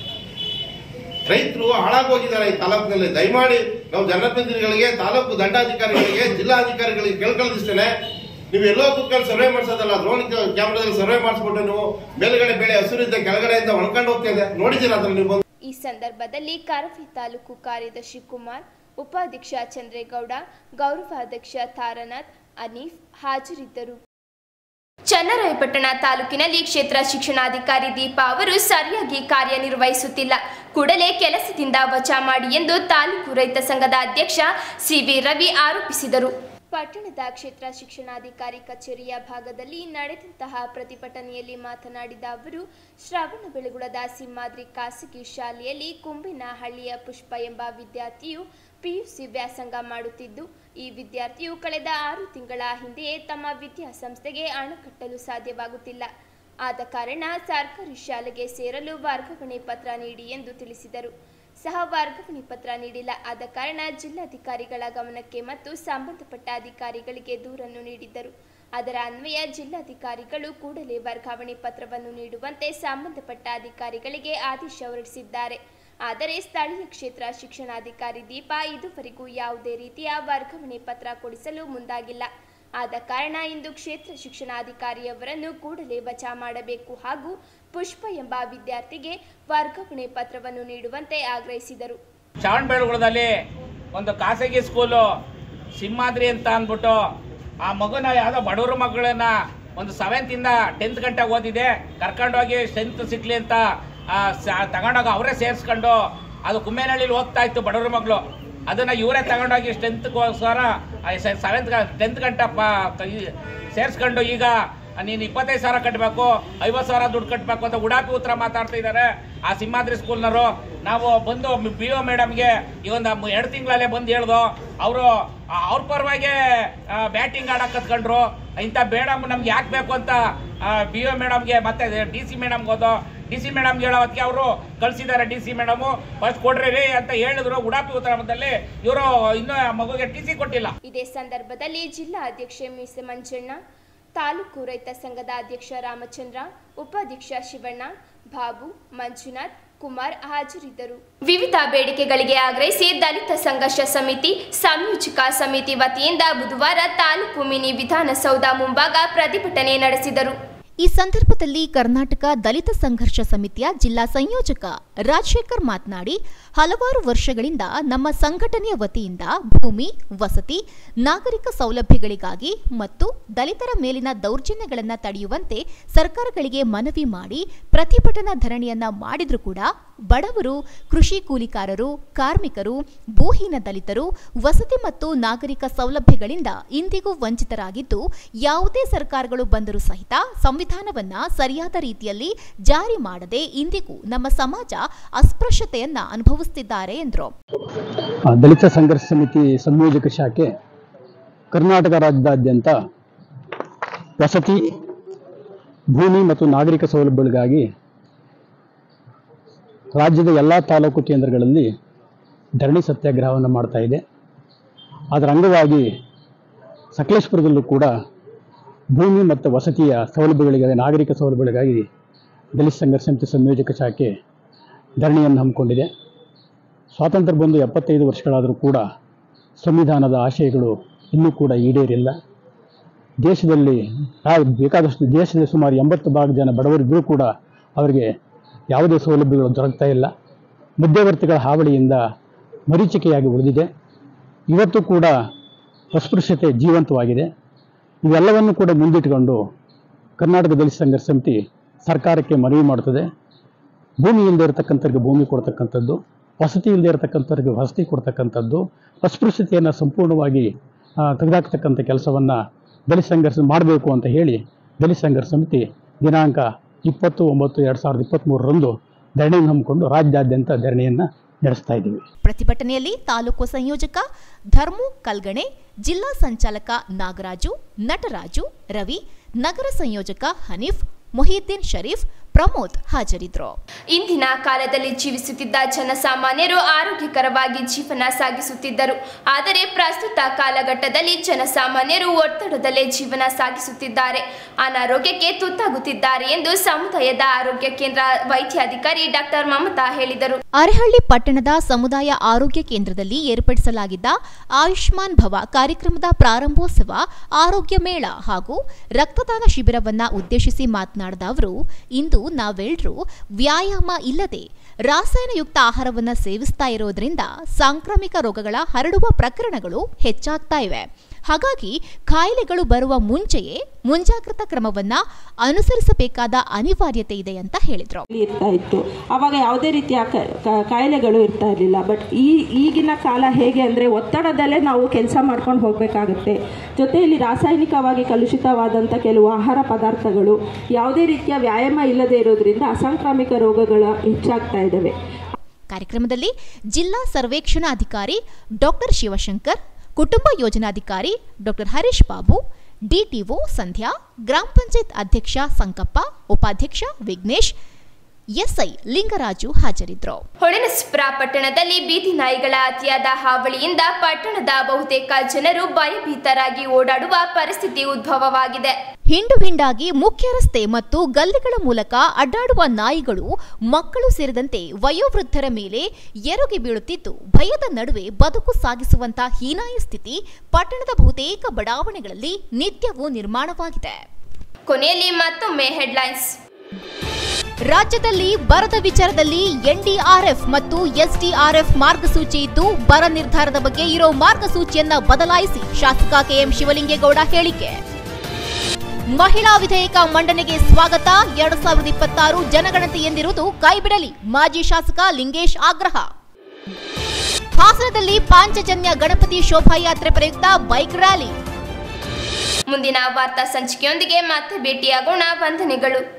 ರೈತರು ಹಾಳಾಗೋಗಿದ್ದಾರೆ ಈ ತಾಲೂಕಿನಲ್ಲಿ ದಯಮಾಡಿ ನಾವು ಜನಪ್ರತಿನಿಧಿಗಳಿಗೆ ತಾಲೂಕು ದಂಡಾಧಿಕಾರಿಗಳಿಗೆ ಜಿಲ್ಲಾಧಿಕಾರಿಗಳಿಗೆ ಕೇಳ್ಕೊಳ್ಳೋದಿಷ್ಟೇನೆ ನೀವು ಎಲ್ಲೋ ಕುತ್ಕೊಂಡು ಸರ್ವೆ ಮಾಡಿಸೋದಲ್ಲ ಡ್ರೋನ್ ಕ್ಯಾಮ್ರಾದಲ್ಲಿ ಸರ್ವೆ ಮಾಡಿಸ್ಬಿಟ್ಟು ನೀವು ಮೇಲ್ಗಡೆ ಬೆಳೆ ಹಸಿರಿದ್ದ ಕೆಳಗಡೆಯಿಂದ ಒಣಕೊಂಡು ಹೋಗ್ತಾ ಇದೆ ನೋಡಿದ್ದೀರಾ ಅದ್ರ ನೀವು ಬಂದು ಈ ಸಂದರ್ಭದಲ್ಲಿ ಕರವಿ ತಾಲೂಕು ಕಾರ್ಯದರ್ಶಿ ಕುಮಾರ್ ಉಪಾಧ್ಯಕ್ಷ ಚಂದ್ರೇಗೌಡ ಗೌರವಾಧ್ಯಕ್ಷ ತಾರನಾಥ್ ಅನೀಫ್ ಹಾಜರಿದ್ದರು ಚನ್ನರಾಯಪಟ್ಟಣ ತಾಲೂಕಿನಲ್ಲಿ ಕ್ಷೇತ್ರ ಶಿಕ್ಷಣಾಧಿಕಾರಿ ದೀಪಾ ಅವರು ಸರಿಯಾಗಿ ಕಾರ್ಯನಿರ್ವಹಿಸುತ್ತಿಲ್ಲ ಕೂಡಲೇ ಕೆಲಸದಿಂದ ವಜಾ ಮಾಡಿ ಎಂದು ತಾಲೂಕು ರೈತ ಸಂಘದ ಅಧ್ಯಕ್ಷ ಸಿವಿ ರವಿ ಆರೋಪಿಸಿದರು ಪಟ್ಟಣದ ಕ್ಷೇತ್ರ ಶಿಕ್ಷಣಾಧಿಕಾರಿ ಕಚೇರಿಯ ಭಾಗದಲ್ಲಿ ನಡೆದಂತಹ ಪ್ರತಿಭಟನೆಯಲ್ಲಿ ಮಾತನಾಡಿದ ಅವರು ಶ್ರವಣ ಬೆಳಗುಳದ ಸಿಂಹಾದ್ರಿ ಖಾಸಗಿ ಶಾಲೆಯಲ್ಲಿ ಕುಂಬಿನಹಳ್ಳಿಯ ಪುಷ್ಪ ಎಂಬ ವಿದ್ಯಾರ್ಥಿಯು ಪಿಯುಸಿ ವ್ಯಾಸಂಗ ಮಾಡುತ್ತಿದ್ದು ಈ ವಿದ್ಯಾರ್ಥಿಯು ಕಳೆದ ಆರು ತಿಂಗಳ ಹಿಂದೆಯೇ ತಮ್ಮ ವಿದ್ಯಾಸಂಸ್ಥೆಗೆ ಹಣ ಕಟ್ಟಲು ಸಾಧ್ಯವಾಗುತ್ತಿಲ್ಲ ಆದ ಕಾರಣ ಸರ್ಕಾರಿ ಶಾಲೆಗೆ ಸೇರಲು ವರ್ಗಾವಣೆ ಪತ್ರ ನೀಡಿ ಎಂದು ತಿಳಿಸಿದರು ಸಹ ವರ್ಗಾವಣೆ ಪತ್ರ ನೀಡಿಲ್ಲ ಆದ ಕಾರಣ ಜಿಲ್ಲಾಧಿಕಾರಿಗಳ ಗಮನಕ್ಕೆ ಮತ್ತು ಸಂಬಂಧಪಟ್ಟ ಅಧಿಕಾರಿಗಳಿಗೆ ದೂರನ್ನು ನೀಡಿದ್ದರು ಅದರ ಅನ್ವಯ ಜಿಲ್ಲಾಧಿಕಾರಿಗಳು ಕೂಡಲೇ ವರ್ಗಾವಣೆ ಪತ್ರವನ್ನು ನೀಡುವಂತೆ ಸಂಬಂಧಪಟ್ಟ ಅಧಿಕಾರಿಗಳಿಗೆ ಆದೇಶ ಹೊರಡಿಸಿದ್ದಾರೆ ಆದರೆ ಸ್ಥಳೀಯ ಕ್ಷೇತ್ರ ಶಿಕ್ಷಣಾಧಿಕಾರಿ ದೀಪಾ ಇದುವರೆಗೂ ಯಾವುದೇ ರೀತಿಯ ವರ್ಗಾವಣೆ ಪತ್ರ ಕೊಡಿಸಲು ಮುಂದಾಗಿಲ್ಲ ಆದ ಕಾರಣ ಇಂದು ಕ್ಷೇತ್ರ ಶಿಕ್ಷಣಾಧಿಕಾರಿಯವರನ್ನು ಕೂಡಲೇ ವಜಾ ಮಾಡಬೇಕು ಹಾಗೂ ಪುಷ್ಪ ಎಂಬ ವಿದ್ಯಾರ್ಥಿಗೆ ವರ್ಗಾವಣೆ ಪತ್ರವನ್ನು ನೀಡುವಂತೆ ಆಗ್ರಹಿಸಿದರು ಶ್ರವಣಬೆಳಗೊಳದಲ್ಲಿ ಒಂದು ಖಾಸಗಿ ಸ್ಕೂಲು ಸಿಂಹಾದ್ರಿ ಅಂತ ಅಂದ್ಬಿಟ್ಟು ಆ ಮಗುನ ಯಾವುದೋ ಬಡವರು ಮಗಳನ್ನ ಒಂದು ಸೆವೆಂತಿಂದ ಟೆಂತ್ ಗಂಟೆ ಓದಿದೆ ಕರ್ಕೊಂಡೋಗಿ ಸ್ಟ್ರೆಂತ್ ಸಿಕ್ಲಿ ಅಂತ ಆ, ಸ- ತಗೊಂಡೋಗಿ ಅವರೇ ಸೇರಿಸ್ಕೊಂಡು ಅದು ಕುಮ್ಮೇನಹಳ್ಳಿಲಿ ಹೋಗ್ತಾ ಇತ್ತು ಬಡವ್ರ ಮಗಳು ಅದನ್ನ ಇವರೇ ತಗೊಂಡೋಗಿ ಸ್ಟ್ರೆಂತ್ಗೋಸ್ಕರ ಸೆವೆಂತ್ ಟೆಂತ್ ಗಂಟೆ ಸೇರಿಸ್ಕೊಂಡು ಈಗ ನೀನು ಇಪ್ಪತ್ತೈದು ಸಾವಿರ ಕಟ್ಟಬೇಕು ಐವತ್ತು ಸಾವಿರ ದುಡ್ಡು ಕಟ್ಟಬೇಕು ಅಂತ ಉಡಾಪಿ ಉತ್ತರ ಮಾತಾಡ್ತಾ ಇದ್ದಾರೆ ಆ ಸಿಂಹಾದ್ರಿ ಸ್ಕೂಲ್ನವರು ನಾವು ಬಂದು ಬಿ ಒ ಮೇಡಮ್ಗೆ ಈ ಒಂದು ಎರಡು ತಿಂಗಳಲ್ಲೇ ಬಂದು ಹೇಳ್ದು ಅವರು ಅವ್ರ ಪರವಾಗಿ ಬ್ಯಾಟಿಂಗ್ ಆಡಕ್ಕೆ ಕತ್ಕೊಂಡ್ರು ಇಂಥ ಮೇಡಮ್ ನಮ್ಗೆ ಯಾಕೆ ಬೇಕು ಅಂತ ಬಿ ಒ ಮೇಡಮ್ಗೆ ಮತ್ತೆ ಡಿ ಸಿ ಮೇಡಮ್ಗೆ ಹೋದೋ ಡಿ ಸಿ ಮೇಡಮ್ಗೆ ಹೇಳೋ ಹೊತ್ತಿಗೆ ಅವರು ಕಳಿಸಿದ್ದಾರೆ ಡಿ ಸಿ ಮೇಡಮು ಫಸ್ಟ್ ಕೊಡ್ರಿ ರೀ ಅಂತ ಹೇಳಿದ್ರು ಉಡಾಪಿ ಉತ್ತರದಲ್ಲಿ ಇವರು ಇನ್ನೂ ಆ ಮಗುಗೆ ಟಿ ಸಿ ಕೊಟ್ಟಿಲ್ಲ ಇದೇ ಸಂದರ್ಭದಲ್ಲಿ ಜಿಲ್ಲಾ ಅಧ್ಯಕ್ಷೆ ಮೀಸೆ ಮಂಜಣ್ಣ ತಾಲೂಕು ರೈತ ಸಂಘದ ಅಧ್ಯಕ್ಷ ರಾಮಚಂದ್ರ ಉಪಾಧ್ಯಕ್ಷ ಶಿವಣ್ಣ ಬಾಬು ಮಂಜುನಾಥ್ ಕುಮಾರ್ ಹಾಜರಿದ್ದರು ವಿವಿಧ ಬೇಡಿಕೆಗಳಿಗೆ ಆಗ್ರಹಿಸಿ ದಲಿತ ಸಂಘರ್ಷ ಸಮಿತಿ ಸಂಯೋಜಕ ಸಮಿತಿ ವತಿಯಿಂದ ಬುಧವಾರ ತಾಲೂಕು ಮಿನಿ ವಿಧಾನಸೌಧ ಮುಂಭಾಗ ಪ್ರತಿಭಟನೆ ನಡೆಸಿದರು ಈ ಸಂದರ್ಭದಲ್ಲಿ ಕರ್ನಾಟಕ ದಲಿತ ಸಂಘರ್ಷ ಸಮಿತಿಯ ಜಿಲ್ಲಾ ಸಂಯೋಜಕ ರಾಜಶೇಖರ್ ಮಾತನಾಡಿ ಹಲವಾರು ವರ್ಷಗಳಿಂದ ನಮ್ಮ ಸಂಘಟನೆಯ ವತಿಯಿಂದ ಭೂಮಿ ವಸತಿ ನಾಗರಿಕ ಸೌಲಭ್ಯಗಳಿಗಾಗಿ ಮತ್ತು ದಲಿತರ ಮೇಲಿನ ದೌರ್ಜನ್ಯಗಳನ್ನು ತಡೆಯುವಂತೆ ಸರ್ಕಾರಗಳಿಗೆ ಮನವಿ ಮಾಡಿ ಪ್ರತಿಭಟನಾ ಧರಣಿಯನ್ನ ಮಾಡಿದ್ರೂ ಕೂಡ ಬಡವರು ಕೃಷಿ ಕೂಲಿಕಾರರು ಕಾರ್ಮಿಕರು ಭೂಹೀನ ದಲಿತರು ವಸತಿ ಮತ್ತು ನಾಗರಿಕ ಸೌಲಭ್ಯಗಳಿಂದ ಇಂದಿಗೂ ವಂಚಿತರಾಗಿದ್ದು ಯಾವುದೇ ಸರ್ಕಾರಗಳು ಬಂದರೂ ಸಹಿತ ಸಂವಿಧಾನವನ್ನ ಸರಿಯಾದ ರೀತಿಯಲ್ಲಿ ಜಾರಿ ಮಾಡದೆ ಇಂದಿಗೂ ನಮ್ಮ ಸಮಾಜ ಅಸ್ಪೃಶ್ಯತೆಯನ್ನ ಅನುಭವಿಸುತ್ತಿದ್ದಾರೆ ಎಂದರು ಆ, ದಲಿತ ಸಂಘರ್ಷ ಸಮಿತಿ ಸಂಯೋಜಕ ಶಾಖೆ ಕರ್ನಾಟಕ ರಾಜ್ಯದಾದ್ಯಂತ ವಸತಿ ಭೂಮಿ ಮತ್ತು ನಾಗರಿಕ ಸೌಲಭ್ಯಗಳಿಗಾಗಿ ರಾಜ್ಯದ ಎಲ್ಲ ತಾಲೂಕು ಕೇಂದ್ರಗಳಲ್ಲಿ ಧರಣಿ ಸತ್ಯಾಗ್ರಹವನ್ನು ಮಾಡ್ತಾ ಇದೆ ಅದರ ಅಂಗವಾಗಿ ಸಕಲೇಶ್ಪುರದಲ್ಲೂ ಕೂಡ ಭೂಮಿ ಮತ್ತು ವಸತಿಯ ಸೌಲಭ್ಯಗಳಿಗಾಗಿ ನಾಗರಿಕ ಸೌಲಭ್ಯಗಳಿಗಾಗಿ ದಲಿತ ಸಂಘರ್ಷ ಸಮಿತಿ ಸಂಯೋಜಕ ಶಾಖೆ ಧರಣಿಯನ್ನು ಹಮ್ಮಿಕೊಂಡಿದೆ ಸ್ವಾತಂತ್ರ್ಯ ಬಂದು ಎಪ್ಪತ್ತೈದು ವರ್ಷಗಳಾದರೂ ಕೂಡ ಸಂವಿಧಾನದ ಆಶಯಗಳು ಇನ್ನೂ ಕೂಡ ಈಡೇರಿಲ್ಲ ದೇಶದಲ್ಲಿ ಆ- ಬೇಕಾದಷ್ಟು ದೇಶದ ಸುಮಾರು ಎಂಬತ್ತು ಭಾಗ ಜನ ಬಡವರಿದ್ದರೂ ಕೂಡ ಅವರಿಗೆ ಯಾವುದೇ ಸೌಲಭ್ಯಗಳು ದೊರಕ್ತಾ ಇಲ್ಲ ಮಧ್ಯವರ್ತಿಗಳ ಹಾವಳಿಯಿಂದ ಮರೀಚಿಕೆಯಾಗಿ ಉಳಿದಿದೆ ಇವತ್ತು ಕೂಡ ಅಸ್ಪೃಶ್ಯತೆ ಜೀವಂತವಾಗಿದೆ ಇವೆಲ್ಲವನ್ನು ಕೂಡ ಮುಂದಿಟ್ಟುಕೊಂಡು ಕರ್ನಾಟಕ ದಲಿತ ಸಂಘರ್ಷ ಸಮಿತಿ ಸರ್ಕಾರಕ್ಕೆ ಮನವಿ ಮಾಡುತ್ತದೆ ಭೂಮಿ ಇಲ್ಲದೆ ಇರತಕ್ಕಂಥವ್ರಿಗೆ ಭೂಮಿ ಕೊಡ್ತಕ್ಕಂಥದ್ದು ವಸತಿ ಇಲ್ಲದೆ ಇರತಕ್ಕಂಥವ್ರಿಗೆ ವಸತಿ ಕೊಡ್ತಕ್ಕಂಥದ್ದು ಅಸ್ಪೃಶ್ಯತೆಯನ್ನು ಸಂಪೂರ್ಣವಾಗಿ ಆ, ತೆಗೆದಾಕ್ತಕ್ಕಂಥ ಕೆಲಸವನ್ನು ದಲಿತ ಸಂಘರ್ಷ ಮಾಡಬೇಕು ಅಂತ ಹೇಳಿ ದಲಿತ ಸಂಘರ್ಷ ಸಮಿತಿ ದಿನಾಂಕ ಇಪ್ಪತ್ತು ಒಂಬತ್ತು ಎರಡು ಸಾವಿರದ ಇಪ್ಪತ್ತ್ಮೂರರಂದು ಧರಣಿಯನ್ನು ಹಮ್ಮಿಕೊಂಡು ರಾಜ್ಯಾದ್ಯಂತ ಧರಣಿಯನ್ನು ನಡೆಸ್ತಾ ಇದ್ದೀವಿ ಪ್ರತಿಭಟನೆಯಲ್ಲಿ ತಾಲೂಕು ಸಂಯೋಜಕ ಧರ್ಮು ಕಲ್ಗಣೆ ಜಿಲ್ಲಾ ಸಂಚಾಲಕ ನಾಗರಾಜು ನಟರಾಜು ರವಿ ನಗರ ಸಂಯೋಜಕ ಹನೀಫ್ ಮೊಹಿದ್ದೀನ್ ಶರೀಫ್ ಪ್ರಮೋದ್ ಹಾಜರಿದ್ದರು ಇಂದಿನ ಕಾಲದಲ್ಲಿ ಜೀವಿಸುತ್ತಿದ್ದ ಜನಸಾಮಾನ್ಯರು ಆರೋಗ್ಯಕರವಾಗಿ ಜೀವನ ಸಾಗಿಸುತ್ತಿದ್ದರು ಆದರೆ ಪ್ರಸ್ತುತ ಕಾಲಘಟ್ಟದಲ್ಲಿ ಜನಸಾಮಾನ್ಯರು ಒತ್ತಡದಲ್ಲೇ ಜೀವನ ಸಾಗಿಸುತ್ತಿದ್ದಾರೆ ಅನಾರೋಗ್ಯಕ್ಕೆ ತುತ್ತಾಗುತ್ತಿದ್ದಾರೆ ಎಂದು ಸಮುದಾಯದ ಆರೋಗ್ಯ ಕೇಂದ್ರ ವೈದ್ಯಾಧಿಕಾರಿ ಡಾಕ್ಟರ್ ಮಮತಾ ಹೇಳಿದರು ಅರೆಹಳ್ಳಿ ಪಟ್ಟಣದ ಸಮುದಾಯ ಆರೋಗ್ಯ ಕೇಂದ್ರದಲ್ಲಿ ಏರ್ಪಡಿಸಲಾಗಿದ್ದ ಆಯುಷ್ಮಾನ್ ಭವ ಕಾರ್ಯಕ್ರಮದ ಪ್ರಾರಂಭೋತ್ಸವ ಆರೋಗ್ಯ ಮೇಳ ಹಾಗೂ ರಕ್ತದಾನ ಶಿಬಿರವನ್ನ ಉದ್ದೇಶಿಸಿ ಮಾತನಾಡಿದ ಅವರು ಇಂದು ನಾವೆಲ್ಲರೂ ವ್ಯಾಯಾಮ ಇಲ್ಲದೆ ರಾಸಾಯನಯುಕ್ತ ಆಹಾರವನ್ನ ಸೇವಿಸ್ತಾ ಇರೋದ್ರಿಂದ ಸಾಂಕ್ರಾಮಿಕ ರೋಗಗಳ ಹರಡುವ ಪ್ರಕರಣಗಳು ಹೆಚ್ಚಾಗ್ತಾ ಇವೆ ಹಾಗಾಗಿ ಕಾಯಿಲೆಗಳು ಬರುವ ಮುಂಚೆಯೇ ಮುಂಜಾಗ್ರತಾ ಕ್ರಮವನ್ನ ಅನುಸರಿಸಬೇಕಾದ ಅನಿವಾರ್ಯತೆ ಇದೆ ಅಂತ ಹೇಳಿದ್ರು ಇರ್ತಾ ಇತ್ತು ಆವಾಗ ಯಾವುದೇ ರೀತಿಯ ಕ- ಕ- ಕಾಯಿಲೆಗಳು ಇರ್ತಾ ಇರಲಿಲ್ಲ ಬಟ್ ಈ ಈಗಿನ ಕಾಲ ಹೇಗೆ ಅಂದರೆ ಒತ್ತಡದಲ್ಲೇ ನಾವು ಕೆಲಸ ಮಾಡ್ಕೊಂಡು ಹೋಗಬೇಕಾಗುತ್ತೆ ಜೊತೆಯಲ್ಲಿ ರಾಸಾಯನಿಕವಾಗಿ ಕಲುಷಿತವಾದಂಥ ಕೆಲವು ಆಹಾರ ಪದಾರ್ಥಗಳು ಯಾವುದೇ ರೀತಿಯ ವ್ಯಾಯಾಮ ಇಲ್ಲದೆ ಇರೋದ್ರಿಂದ ಅಸಾಂಕ್ರಾಮಿಕ ರೋಗಗಳು ಹೆಚ್ಚಾಗ್ತಾ ಇದ್ದಾವೆ ಕಾರ್ಯಕ್ರಮದಲ್ಲಿ ಜಿಲ್ಲಾ ಸರ್ವೇಕ್ಷಣಾಧಿಕಾರಿ ಡಾಕ್ಟರ್ ಶಿವಶಂಕರ್ ಕುಟುಂಬ ಯೋಜನಾಧಿಕಾರಿ ಡಾಕ್ಟರ್ ಹರೀಶ್ ಬಾಬು ಡಿಟಿಒ ಸಂಧ್ಯಾ ಗ್ರಾಮ ಪಂಚಾಯತ್ ಅಧ್ಯಕ್ಷ ಸಂಕಪ್ಪ ಉಪಾಧ್ಯಕ್ಷ ವಿಘ್ನೇಶ್ ಎಸ್ಐ ಲಿಂಗರಾಜು ಹಾಜರಿದ್ದರು ಹೊಳೆನಸ್ಪುರ ಪಟ್ಟಣದಲ್ಲಿ ಬೀದಿ ನಾಯಿಗಳ ಅತಿಯಾದ ಹಾವಳಿಯಿಂದ ಪಟ್ಟಣದ ಬಹುತೇಕ ಜನರು ಭಯಭೀತರಾಗಿ ಓಡಾಡುವ ಪರಿಸ್ಥಿತಿ ಉದ್ಭವವಾಗಿದೆ ಹಿಂಡು ಹಿಂಡಾಗಿ ಮುಖ್ಯ ರಸ್ತೆ ಮತ್ತು ಗಲ್ಲಿಗಳ ಮೂಲಕ ಅಡ್ಡಾಡುವ ನಾಯಿಗಳು ಮಕ್ಕಳು ಸೇರಿದಂತೆ ವಯೋವೃದ್ಧರ ಮೇಲೆ ಎರಗಿ ಬೀಳುತ್ತಿದ್ದು ಭಯದ ನಡುವೆ ಬದುಕು ಸಾಗಿಸುವಂತ ಹೀನಾಯ ಸ್ಥಿತಿ ಪಟ್ಟಣದ ಬಹುತೇಕ ಬಡಾವಣೆಗಳಲ್ಲಿ ನಿತ್ಯವೂ ನಿರ್ಮಾಣವಾಗಿದೆ ಕೊನೆಯಲ್ಲಿ ಮತ್ತೊಮ್ಮೆ ಹೆಡ್ಲೈನ್ಸ್ ರಾಜ್ಯದಲ್ಲಿ ಬರದ ವಿಚಾರದಲ್ಲಿ ಎನ್ಡಿಆರ್ಎಫ್ ಮತ್ತು ಎಸ್ಡಿಆರ್ಎಫ್ ಮಾರ್ಗಸೂಚಿ ಇದ್ದು ಬರ ನಿರ್ಧಾರದ ಬಗ್ಗೆ ಇರೋ ಮಾರ್ಗಸೂಚಿಯನ್ನ ಬದಲಾಯಿಸಿ ಶಾಸಕ ಕೆಎಂ ಶಿವಲಿಂಗೇಗೌಡ ಹೇಳಿಕೆ ಮಹಿಳಾ ವಿಧೇಯಕ ಮಂಡನೆಗೆ ಸ್ವಾಗತ ಎರಡ್ ಸಾವಿರದ ಇಪ್ಪತ್ತಾರು ಜನಗಣತಿ ಎಂದಿರುವುದು ಕೈಬಿಡಲಿ ಮಾಜಿ ಶಾಸಕ ಲಿಂಗೇಶ್ ಆಗ್ರಹ ಹಾಸನದಲ್ಲಿ ಪಾಂಚಜನ್ಯ ಗಣಪತಿ ಶೋಭಾಯಾತ್ರೆ ಪ್ರಯುಕ್ತ ಬೈಕ್ ರ್ಯಾಲಿ ಮುಂದಿನ ವಾರ್ತಾ ಸಂಚಿಕೆಯೊಂದಿಗೆ ಮತ್ತೆ ಭೇಟಿಯಾಗೋಣ ವಂದನೆಗಳು